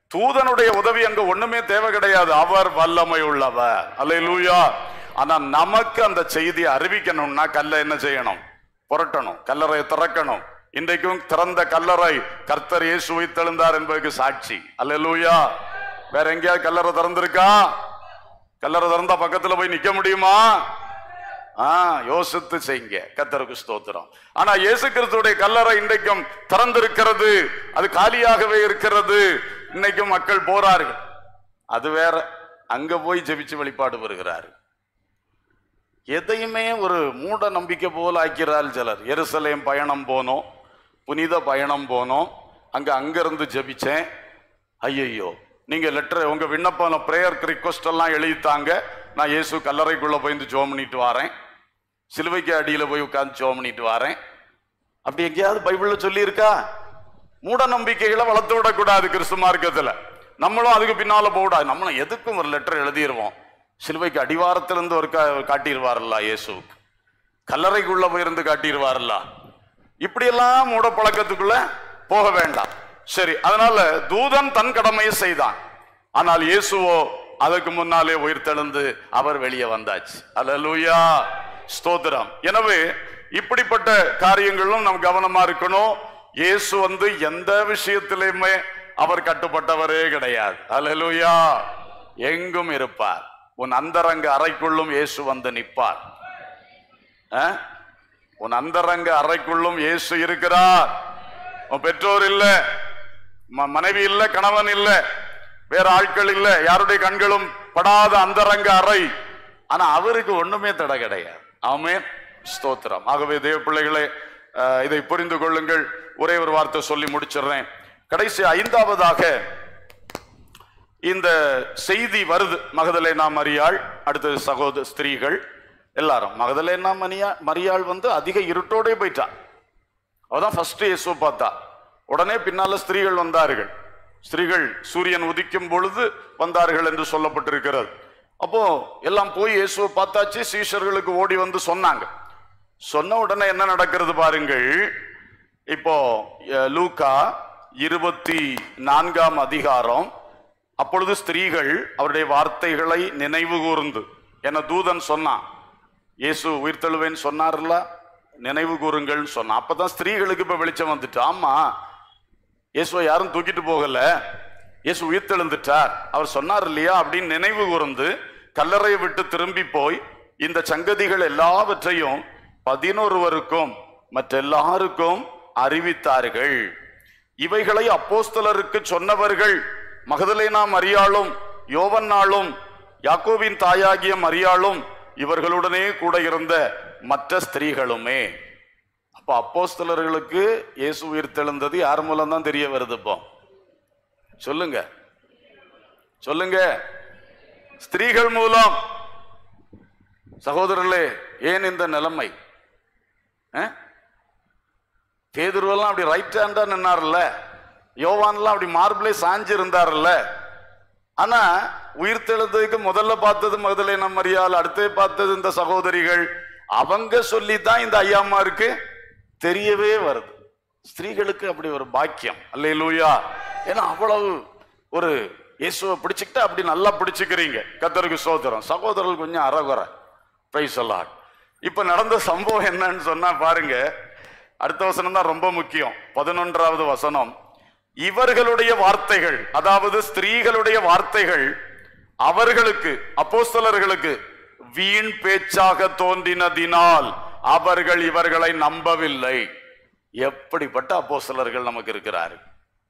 தூதனுடைய உதவி அங்க ஒண்ணுமே தேவை கிடையாது அவர் வல்லமை உள்ளவர் அல்லேலூயா ஆனா நமக்கு அந்த செய்தியை அறிவிக்கணும்னா கல்லை என்ன செய்யணும் புரட்டணும் கல்லறை திறக்கணும் இன்றைக்கும் திறந்த கல்லறை கர்த்தர் இயேசு உயிர்த்தெழுந்தார் என்பதற்கு சாட்சி அல்லேலூயா வேற எங்கேயாவது கல்லறை திறந்திருக்கா கல்லறை திறந்தா பக்கத்துல போய் நிக்க முடியுமா ஆ யோசித்து செய்யுங்க கத்தருக்கு ஸ்தோத்திரம் ஆனா இயேசு கிறிஸ்துடைய கல்லறை இன்றைக்கும் திறந்திருக்கிறது அது காலியாகவே இருக்கிறது இன்னைக்கும் மக்கள் போறார்கள் அது வேற அங்க போய் ஜெபிச்சு வழிபாடு வருகிறார்கள் எதையுமே ஒரு மூட நம்பிக்கை போல ஆக்கிறாள் சிலர் எருசலேம் பயணம் போனோம் புனித பயணம் போனோம் அங்க அங்கிருந்து ஜெபிச்சேன் ஐயையோ நீங்க லெட்டர் உங்க விண்ணப்பம் பிரேயர் ரிக்வஸ்ட் எல்லாம் எழுதித்தாங்க நான் இயேசு கல்லறைக்குள்ள போய் ஜோம் பண்ணிட்டு வரேன் சிலுவைக்கு அடியில போய் உட்கார்ந்து ஜோம் பண்ணிட்டு வரேன் அப்படி எங்கேயாவது பைபிள்ல சொல்லியிருக்கா மூட நம்பிக்கைகளை வளர்த்து விடக்கூடாது கிறிஸ்து மார்க்கத்துல நம்மளும் அதுக்கு பின்னால போகக்கூடாது நம்மளும் எதுக்கும் ஒரு லெட்டர் எழுதிடுவோம் சிலுவைக்கு அடிவாரத்திலிருந்து ஒரு கா- காட்டிடுவாரல்ல இயேசுவுக்கு கல்லறைக்குள்ள போயிருந்து காட்டிடுவாரல்ல இப்படியெல்லாம் மூட பழக்கத்துக்குள்ள போக வேண்டாம் சரி அதனால தூதன் தன் கடமையை செய்தான் ஆனால் இயேசுவோ அதற்கு முன்னாலே உயிர்த்தெழுந்து அவர் வெளியே வந்தாச்சு அல்லேலூயா ஸ்தோத்திரம் எனவே இப்படிப்பட்ட காரியங்களும் நாம் கவனமா இருக்கணும் இயேசு வந்து எந்த விஷயத்திலுமே அவர் கட்டுப்பட்டவரே கிடையாது அல்லேலூயா எங்கும் இருப்பார் உன் அந்தரங்க அறைக்குள்ளும் இயேசு வந்து நிற்பார் ஆ? உன் அந்தரங்க அறைக்குள்ளும் இயேசு இருக்கிறார் உன் பெற்றோர் இல்ல ம- மனைவி இல்ல கணவன் இல்ல வேற ஆட்கள் இல்ல யாருடைய கண்களும் படாத அந்தரங்க அறை ஆனா அவருக்கு ஒண்ணுமே தடை கிடையாது ஆமென் ஸ்தோத்திரம் ஆகவே தேவ பிள்ளைகளே அஹ், இதை புரிந்து கொள்ளுங்கள் ஒரே ஒரு வார்த்தை சொல்லி முடிச்சிடுறேன் கடைசி ஐந்தாவதாக இந்த செய்தி வருது மகதலேனா மரியாள் அடுத்தது சகோதர ஸ்திரீகள் எல்லாரும் மகதலேனா மரியா மரியாள் வந்து அதிக இருட்டோடே போயிட்டா அவதான் ஃபர்ஸ்ட் இயேசுவை பார்த்தா உடனே பின்னால ஸ்திரீகள் வந்தார்கள் ஸ்திரீகள் சூரியன் உதிக்கும் பொழுது வந்தார்கள் என்று சொல்லப்பட்டிருக்கிறது அப்போ எல்லாம் போய் இயேசுவை பார்த்தாச்சு சீஷர்களுக்கு ஓடி வந்து சொன்னாங்க சொன்ன உடனே என்ன நடக்கிறது பாருங்கள் இப்போ அஹ், லூக்கா இருபத்தி நான்காம் அதிகாரம் அப்பொழுது ஸ்திரீகள் அவருடைய வார்த்தைகளை நினைவு கூர்ந்து என தூதன் சொன்னான் இயேசு உயிர்த்தெழுவேன்னு சொன்னார்ல நினைவு கூறுங்கள்னு சொன்னான் அப்பதான் ஸ்திரீகளுக்கு இப்ப வெளிச்சம் வந்துட்டு ஆமா இயேசுவை யாரும் தூக்கிட்டு போகல இயேசு உயிர்த்தெழுந்துட்டார் அவர் சொன்னார் இல்லையா அப்படின்னு நினைவு கூர்ந்து கல்லறையை விட்டு திரும்பி போய் இந்த சங்கதிகள் எல்லாவற்றையும் பதினொருவருக்கும் மற்றெல்லாருக்கும் அறிவித்தார்கள் இவைகளை அப்போஸ்தலருக்கு சொன்னவர்கள் மகதலேனா மரியாளும் யோவன்னாளும் யாக்கோபின் தாயாகிய மரியாளும் இவர்களுடனே கூட இருந்த மற்ற ஸ்திரீகளுமே அப்ப அப்போஸ்தலர்களுக்கு இயேசு உயிர்த்தெழுந்தது யார் மூலம் தான் தெரிய வருது இப்போ சொல்லுங்க சொல்லுங்க ஸ்திரீகள் மூலம் சகோதரர்களே ஏன் இந்த நிலைமை அஹ்? பேதுருவெல்லாம் அப்படி ரைட் ஹேண்டா நின்னார்ல யோவான்லாம் அப்படி மார்பிளே சாஞ்சு இருந்தார்ல ஆனா உயிர்த்தெழுந்ததுக்கு முதல்ல பார்த்தது மகதலேன மரியாள் அடுத்து பார்த்தது இந்த சகோதரிகள் அவங்க சொல்லித்தான் இந்த ஐயாமாருக்கு தெரியவே வருது ஸ்திரீகளுக்கு அப்படி ஒரு பாக்கியம் அல்லேலூயா ஏன்னா அவ்வளவு ஒரு இயேசுவை பிடிச்சுக்கிட்டு அப்படி நல்லா பிடிச்சுக்கிறீங்க கத்தருக்கு சோதரம் சகோதரர்கள் கொஞ்சம் அறகுறை பிரைஸ் சொல்லாட் இப்ப நடந்த சம்பவம் என்னன்னு சொன்னா பாருங்க அடுத்த வசனம் தான் ரொம்ப முக்கியம் பதினொன்றாவது வசனம் இவர்களுடைய வார்த்தைகள் அதாவது ஸ்திரீகளுடைய வார்த்தைகள் அவர்களுக்கு அப்போஸ்தலர்களுக்கு வீண் பேச்சாக தோன்றினதினால் அவர்கள் இவர்களை நம்பவில்லை எப்படிப்பட்ட அப்போஸ்தலர்கள் நமக்கு இருக்கிறார்கள்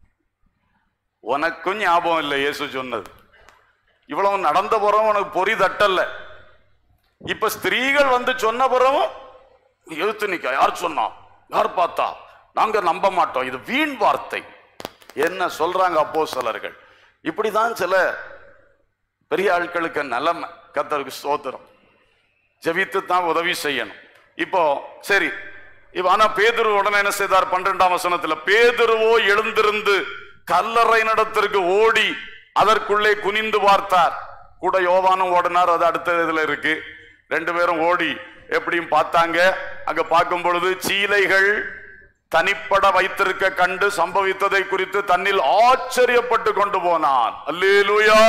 உனக்கும் ஞாபகம் இல்லை இயேசு சொன்னது இவ்வளவு நடந்த புறம் உனக்கு பொறி தட்டல்ல இப்ப ஸ்திரீகள் வந்து சொன்ன புறமும் எழுத்து நிக்க யார் சொன்னா யார் பார்த்தா நாங்க நம்ப மாட்டோம் இது வீண் வார்த்தை என்ன சொல்றாங்க அப்போ சிலர்கள் இப்படிதான் சில பெரிய ஆட்களுக்கு நிலைமை கத்தருக்கு சோதரம் ஜெபித்து தான் உதவி செய்யணும் இப்போ சரி இப்ப ஆனா பேதுரு உடனே என்ன செய்தார் பன்னிரெண்டாம் வசனத்துல பேதுருவோ எழுந்திருந்து கல்லறை நடத்திற்கு ஓடி அதற்குள்ளே குனிந்து பார்த்தார் கூட யோவானும் ஓடினார் அது அடுத்த இதுல இருக்கு ரெண்டு பேரும் ஓடி எப்படியும் பார்த்தாங்க அங்க பார்க்கும் பொழுது சீலைகள் தனிப்பட வைத்திருக்க கண்டு சம்பவித்ததை குறித்து தன்னில் ஆச்சரியப்பட்டு கொண்டு போனான் அல்லேலூயா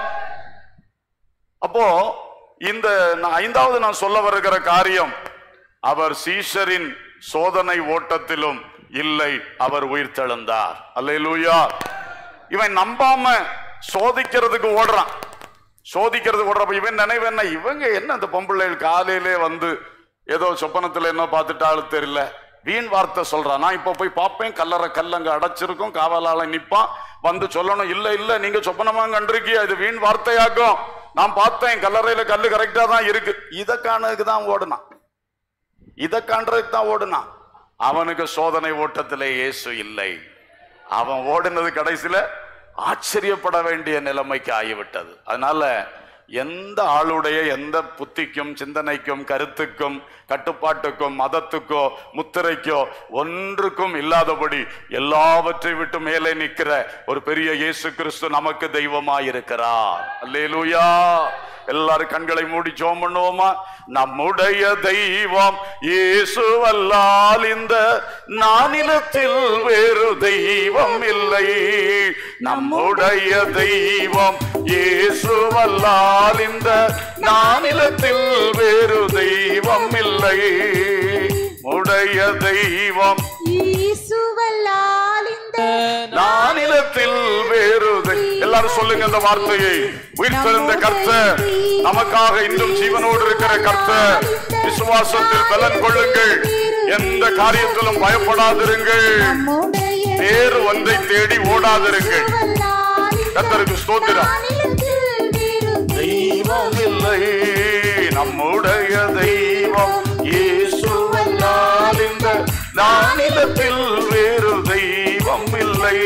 அப்போ இந்த நான் ஐந்தாவது நான் சொல்ல வருகிற காரியம் அவர் சீஷரின் சோதனை ஓட்டத்திலும் இல்லை அவர் உயிர் தெழுந்தார் அல்லேலூயா இவன் நம்பாம சோதிக்கிறதுக்கு ஓடுறான் சோதிக்கிறதுக்கு ஓடுறப்ப இவன் நினைவு என்ன இவங்க என்ன அந்த பொம்பளைகள் காலையிலே வந்து ஏதோ சொப்பனத்துல என்ன பார்த்துட்டாலும் தெரியல வீண் வார்த்தை சொல்றான் நான் இப்ப போய் பார்ப்பேன் கல்லறை கல்லங்க அடைச்சிருக்கும் காவலால நிப்பான் வந்து சொல்லணும் இல்ல இல்ல நீங்க சொப்பனமா கண்டிருக்கிய இது வீண் வார்த்தையாக்கும் நான் பார்த்தேன் கல்லறையில கல்லு கரெக்டா தான் இருக்கு இதை காணதுக்கு தான் ஓடுனான் இதை காண்றதுக்கு தான் ஓடுனான் அவனுக்கு சோதனை ஓட்டத்திலே இயேசு இல்லை அவன் ஓடினது கடைசியில ஆச்சரியப்பட வேண்டிய நிலைமைக்கு ஆகிவிட்டது அதனால எந்த ஆளுடைய எந்த புத்திக்கும் சிந்தனைக்கும் கருத்துக்கும் கட்டுப்பாட்டுக்கும் மதத்துக்கோ முத்திரைக்கோ ஒன்றுக்கும் இல்லாதபடி எல்லாவற்றை விட்டு மேலே நிற்கிற ஒரு பெரிய இயேசு கிறிஸ்து நமக்கு தெய்வமாயிருக்கிறார் அல்லேலூயா எல்லாரும் கண்களை மூடி ஜோம் பண்ணுவோமா நம்முடைய தெய்வம் இயேசுவல்லால் இந்த நானிலத்தில் வேறு தெய்வம் இல்லை நம்முடைய தெய்வம் இயேசுவல்லால் இந்த நானிலத்தில் வேறு தெய்வம் இல்லை உடைய தெய்வம் இயேசுவல்லால் இந்த நானிலத்தில் வேறு தெய்- எல்லாரும் சொல்லுங்க இந்த வார்த்தையை உயிர்த்தெழுந்த கர்த்தர் நமக்காக இன்னும் ஜீவனோடு இருக்கிற கர்த்தர் விசுவாசத்தில் பலன் கொள்ளுங்கள் எந்த காரியத்திலும் பயப்படாதிருங்கள் நம்முடைய வேறு ஒன்றை தேடி ஓடாதிருங்கள் இயேசுவல்லால் இந்த கர்த்தருக்கு ஸ்தோத்திரம் நானிலத்தில் வேறு தெய்வம் இல்லை நம்முடைய தெய்வம் இயேசுவல்லால் இந்த நானிலத்தில் வேறு தெய்வம் இல்லை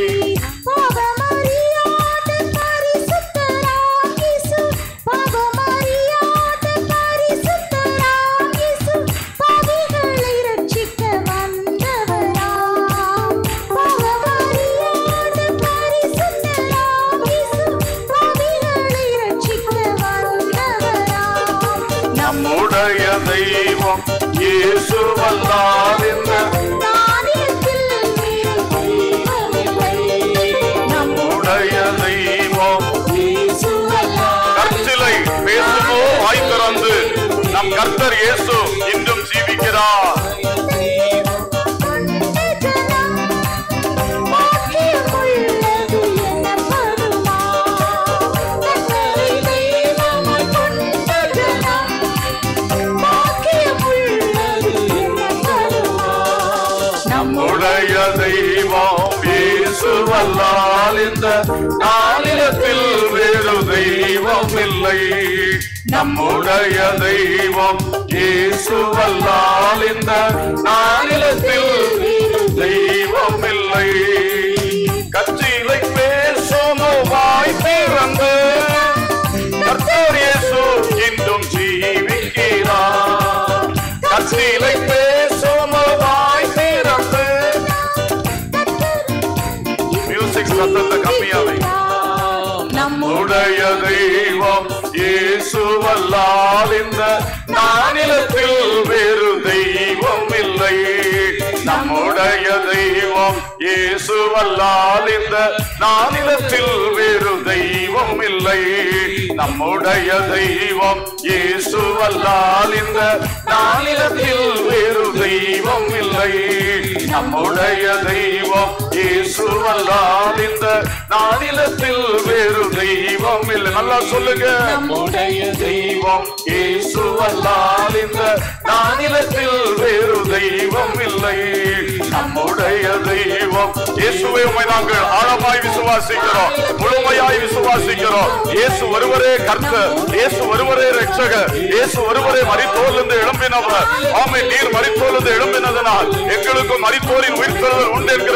பாவமறியாத பரிசுத்தராம் இயேசு, பாவமறியாத பரிசுத்தராம் இயேசு, பாவிகளை இரட்சிக்க வந்தவராம். பாவமறியாத பரிசுத்தராம் இயேசு, பாவிகளை இரட்சிக்க வந்தவராம். நம்முடைய தெய்வம் இயேசுவல்லால் இந்த நானிலத்தில் வேறு தெய்வமில்லை. நம்முடைய தெய்வம் இயேசுவல்லால் கற்சிலை பேசுமோ வாய் திறந்து நம் கர்த்தர் இயேசு இன்றும் ஜீவிக்கிறார் நம்முடைய தெய்வம் இயேசுவல்லால் இந்த நாளிலத்தில் வேறு தெய்வம் இல்லை நம்முடைய தெய்வம் இயேசுவல்லால் இந்த நாளிலத்தில் தெய்வம் இல்லை கச்சிலை பேசும் வாய் திறந்து கர்த்தர் இயேசு இன்றும் ஜீவிக்கிறார் கச்சிலை பேசும் வாய் திறந்து மியூசிக் சத்தத்தை கம்மியாவை உடைய தெய்வம் இயேசுவல்லால் இந்த நானிலத்தில் வேறு தெய்வம் இல்லை நம்முடைய தெய்வம் இயேசுவல்லால் இந்த நானிலத்தில் வேறு தெய்வம் இல்லை நம்முடைய தெய்வம் இயேசுவல்லால் இந்த நானிலத்தில் வேறு தெய்வம் இல்லை நம்முடைய தெய்வம் இயேசுவல்லால் இந்த நானிலத்தில் வேறு தெய்வம் இல்லை நல்லா சொல்லுங்க நம்முடைய தெய்வம் இயேசுவல்லால் இந்த நானிலத்தில் வேறு தெய்வம் இல்லை நம்முடைய தெய்வம் இயேசுவை உம்மை நாங்கள் ஆழமாய் விசுவாசிக்கிறோம் முழுமையாய் விசுவாசிக்கிறோம் இயேசு ஒருவரே கர்த்தர் இயேசு ஒருவரே ரட்சகர் இயேசு ஒருவரே மரித்தோலிருந்து எழும்பினவர் ஆமை நீர் மரித்தோலிருந்து எழும்பினதனால் எங்களுக்கும் மரித்தோரின் உயிர்த்தெழுதல் உண்டு என்கிற விசுவாச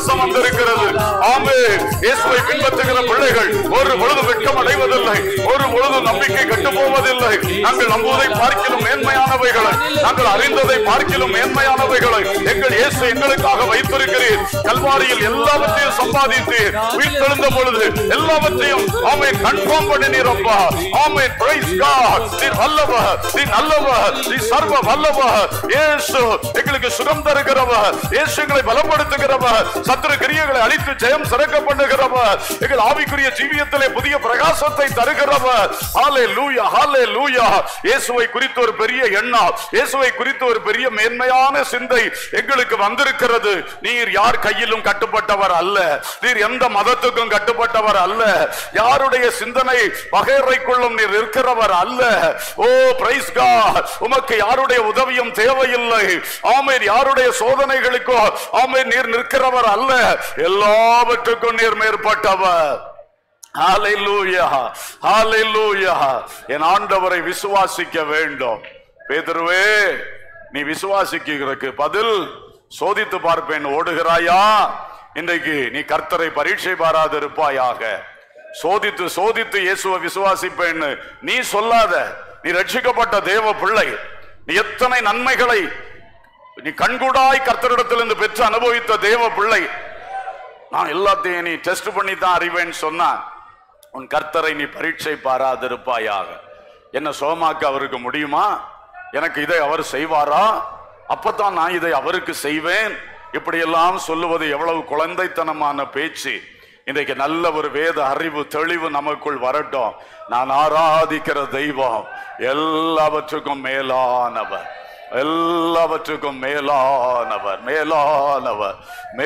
விசுவாசம் வந்திருக்கிறது ஆமே இயேசுவை பின்பற்றுகிற பிள்ளைகள் ஒரு பொழுது வெட்கம் அடைவதில்லை ஒரு பொழுது நம்பிக்கை கெட்டு போவதில்லை நாங்கள் நம்புவதை பார்க்கிலும் மேன்மையானவைகளை நாங்கள் அறிந்ததை பார்க்கிலும் மேன்மையானவைகளை எங்கள் இயேசு எங்களுக்காக வைத்திருக்கிறீர் கல்வாரியில் எல்லாவற்றையும் சம்பாதித்தீர் உயிர்த்தெழுந்த பொழுது எல்லாவற்றையும் ஆமை கன்ஃபார்ம் பண்ணினீர் அப்பா ஆமை பிரைஸ் காட் நீர் வல்லவர் நீ நல்லவர் நீ சர்வ வல்லவர் இயேசு எங்களுக்கு சுகம் தருகிறவர் இயேசு எங்களை பலப்படுத்துகிறவர் சத்துரு கிரியைகளை அழித்து ஜெயம் சிறக்க பண்ணுகிறவர் எங்கள் ஆவிக்குரிய ஜீவியத்திலே புதிய பிரகாசத்தை தருகிறவர் ஹாலே லூயா ஹாலே லூயா இயேசுவை குறித்து ஒரு பெரிய எண்ணம் இயேசுவை குறித்து ஒரு பெரிய மேன்மையான சிந்தை எங்களுக்கு வந்திருக்கிறது நீர் யார் கையிலும் கட்டுப்பட்டவர் அல்ல நீர் எந்த மதத்துக்கும் கட்டுப்பட்டவர் அல்ல யாருடைய சிந்தனை பகையறைக்குள்ளும் நீர் இருக்கிறவர் அல்ல ஓ பிரைஸ் காட் உமக்கு யாருடைய உதவியும் தேவையில்லை ஆமேன் யாருடைய சோதனைகளுக்கோ ஆமேன் நீர் நிற்கிறவர் அல்ல எல்லாவற்றுக்கும் நீர் மேற்பட்டவர் ஹalleluya ஹalleluya என் ஆண்டவரை விசுவாசிக்க வேண்டும் பேதுருவே நீ விசுவாசிக்கிறதுக்கு பதில் சோதித்து பார்ப்பேன் ஓடுகிறாயா இன்றைக்கு நீ கர்த்தரை பரீட்சை பாராதிருப்பாயாக சோதித்து சோதித்து இயேசுவை விசுவாசிப்பேன்னு நீ சொல்லாத நீ ரட்சிக்கப்பட்ட தேவ பிள்ளை நீ எத்தனை நன்மைகளை நீ கண்கூடாய் கர்த்தரிடத்திலிருந்து பெற்று அனுபவித்த தேவ பிள்ளை நான் எல்லாத்தையும் நீ டெஸ்ட் பண்ணி தான் அறிவேன்னு சொன்னா உன் கர்த்தரை நீ பரீட்சை பாராதிருப்பாயாக என்ன சோமாக்க அவருக்கு முடியுமா எனக்கு இதை அவர் செய்வாரா அப்பதான் நான் இதை அவருக்கு செய்வேன் இப்படியெல்லாம் சொல்லுவது எவ்வளவு குழந்தைத்தனமான பேச்சு இன்றைக்கு நல்ல ஒரு வேத அறிவு தெளிவு நமக்குள் வரட்டும் நான் ஆராதிக்கிற தெய்வம் எல்லாவற்றுக்கும் மேலானவர் எல்லாவற்றுக்கும் மேலானவர் மேலானவர்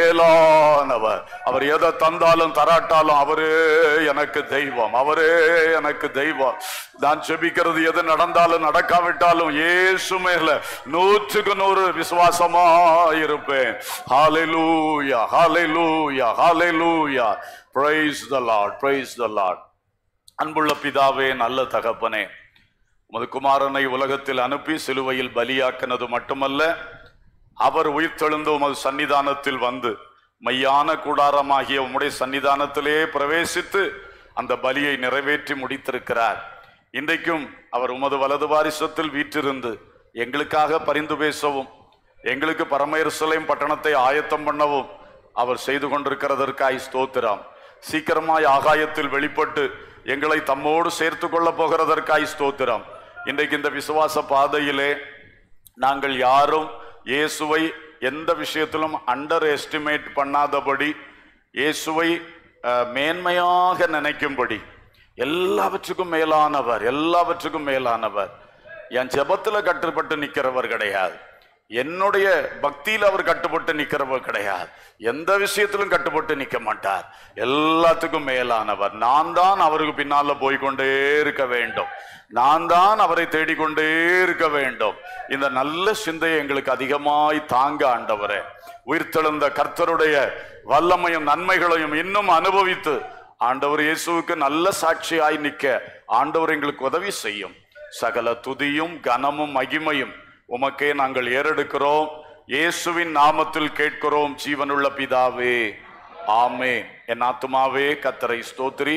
மேலானவர் அவர் எதை தந்தாலும் தராட்டாலும் அவரே எனக்கு தெய்வம் அவரே எனக்கு தெய்வம் நான் செபிக்கிறது எது நடந்தாலும் நடக்காவிட்டாலும் இயேசு மேல நூற்றுக்கு நூறு விசுவாசமா இருப்பேன் ஹalleluya ஹalleluya ஹalleluya praise the lord praise the lord அன்புள்ள பிதாவே நல்ல தகப்பனே உமது குமாரனை உலகத்தில் அனுப்பி சிலுவையில் பலியாக்கினது மட்டுமல்ல அவர் உயிர்த்தெழுந்து உமது சன்னிதானத்தில் வந்து மையான கூடாரமாகிய உம்முடைய சன்னிதானத்திலே பிரவேசித்து அந்த பலியை நிறைவேற்றி முடித்திருக்கிறார் இன்றைக்கும் அவர் உமது வலது வாரிசத்தில் வீற்றிருந்து எங்களுக்காக பரிந்து பேசவும் எங்களுக்கு பரமேருசலேம் பட்டணத்தை ஆயத்தம் பண்ணவும் அவர் செய்து கொண்டிருக்கிறதற்காய் ஸ்தோத்திரம் சீக்கிரமாய் ஆகாயத்தில் வெளிப்பட்டு எங்களை தம்மோடு சேர்த்து கொள்ள போகிறதற்காய் ஸ்தோத்திரம் இன்றைக்கு இந்த விசுவாச பாதையிலே நாங்கள் யாரும் இயேசுவை எந்த விஷயத்திலும் அண்டர் எஸ்டிமேட் பண்ணாதபடி இயேசுவை அஹ், மேன்மையாக நினைக்கும்படி எல்லாவற்றுக்கும் மேலானவர் எல்லாவற்றுக்கும் மேலானவர் என் ஜெபத்துல கட்டுப்பட்டு நிக்கிறவர் கிடையாது என்னுடைய பக்தியில் அவர் கட்டுப்பட்டு நிக்கிறவர் கிடையாது எந்த விஷயத்திலும் கட்டுப்பட்டு நிக்க மாட்டார் எல்லாத்துக்கும் மேலானவர் நான் தான் அவருக்கு பின்னால போய்க்கொண்டே இருக்க வேண்டும் நான் தான் அவரை தேடிக்கொண்டே இருக்க வேண்டும் இந்த நல்ல சிந்தையை எங்களுக்கு அதிகமாய் தாங்க ஆண்டவரே உயிர்த்தெழுந்த கர்த்தருடைய வல்லமையும் நன்மைகளையும் இன்னும் அனுபவித்து ஆண்டவர் இயேசுவுக்கு நல்ல சாட்சியாய் நிற்க ஆண்டவர் எங்களுக்கு உதவி செய்யும் சகல துதியும் கனமும் மகிமையும் உமக்கே நாங்கள் ஏறெடுக்கிறோம் இயேசுவின் நாமத்தில் கேட்கிறோம் ஜீவனுள்ள பிதாவே ஆமே என் ஆத்துமாவே கத்தரை ஸ்தோத்திரி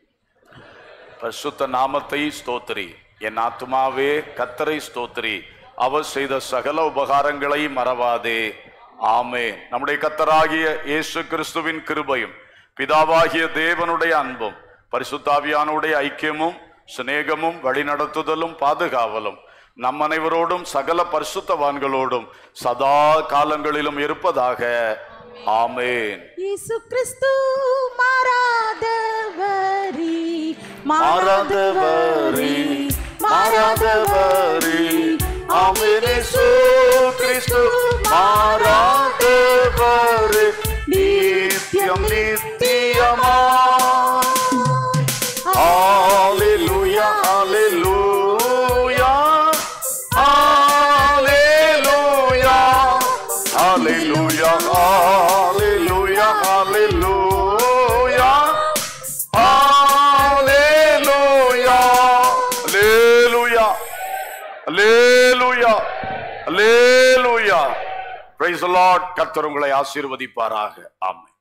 பரிசுத்த நாமத்தை ஸ்தோத்திரி என் ஆத்துமாவே கத்தரை ஸ்தோத்திரி அவர் செய்த சகல உபகாரங்களை மறவாதே ஆமே நம்முடைய கத்தராகிய இயேசு கிறிஸ்துவின் கிருபையும் பிதாவாகிய தேவனுடைய அன்பும் பரிசுத்தாவியானுடைய ஐக்கியமும் சிநேகமும் வழிநடத்துதலும் பாதுகாவலும் நம் அனைவரோடும் சகல பரிசுத்தவான்களோடும் சதா காலங்களிலும் இருப்பதாக ஆமேன் இயேசு கிறிஸ்து மாறாதவரி மாறாதவரி மாறாதவரி ஆமென் இயேசு கிறிஸ்து மாறாதவரி நித்தியம் நித்தியமா ஹalleluya ஹalleluya ஹalleluya ஹalleluya ஹalleluya ஹalleluya Hallelujah. Hallelujah. Hallelujah. Hallelujah. Praise the Lord. கர்த்தர் உங்களை ஆசீர்வதிப்பாராக ஆமென்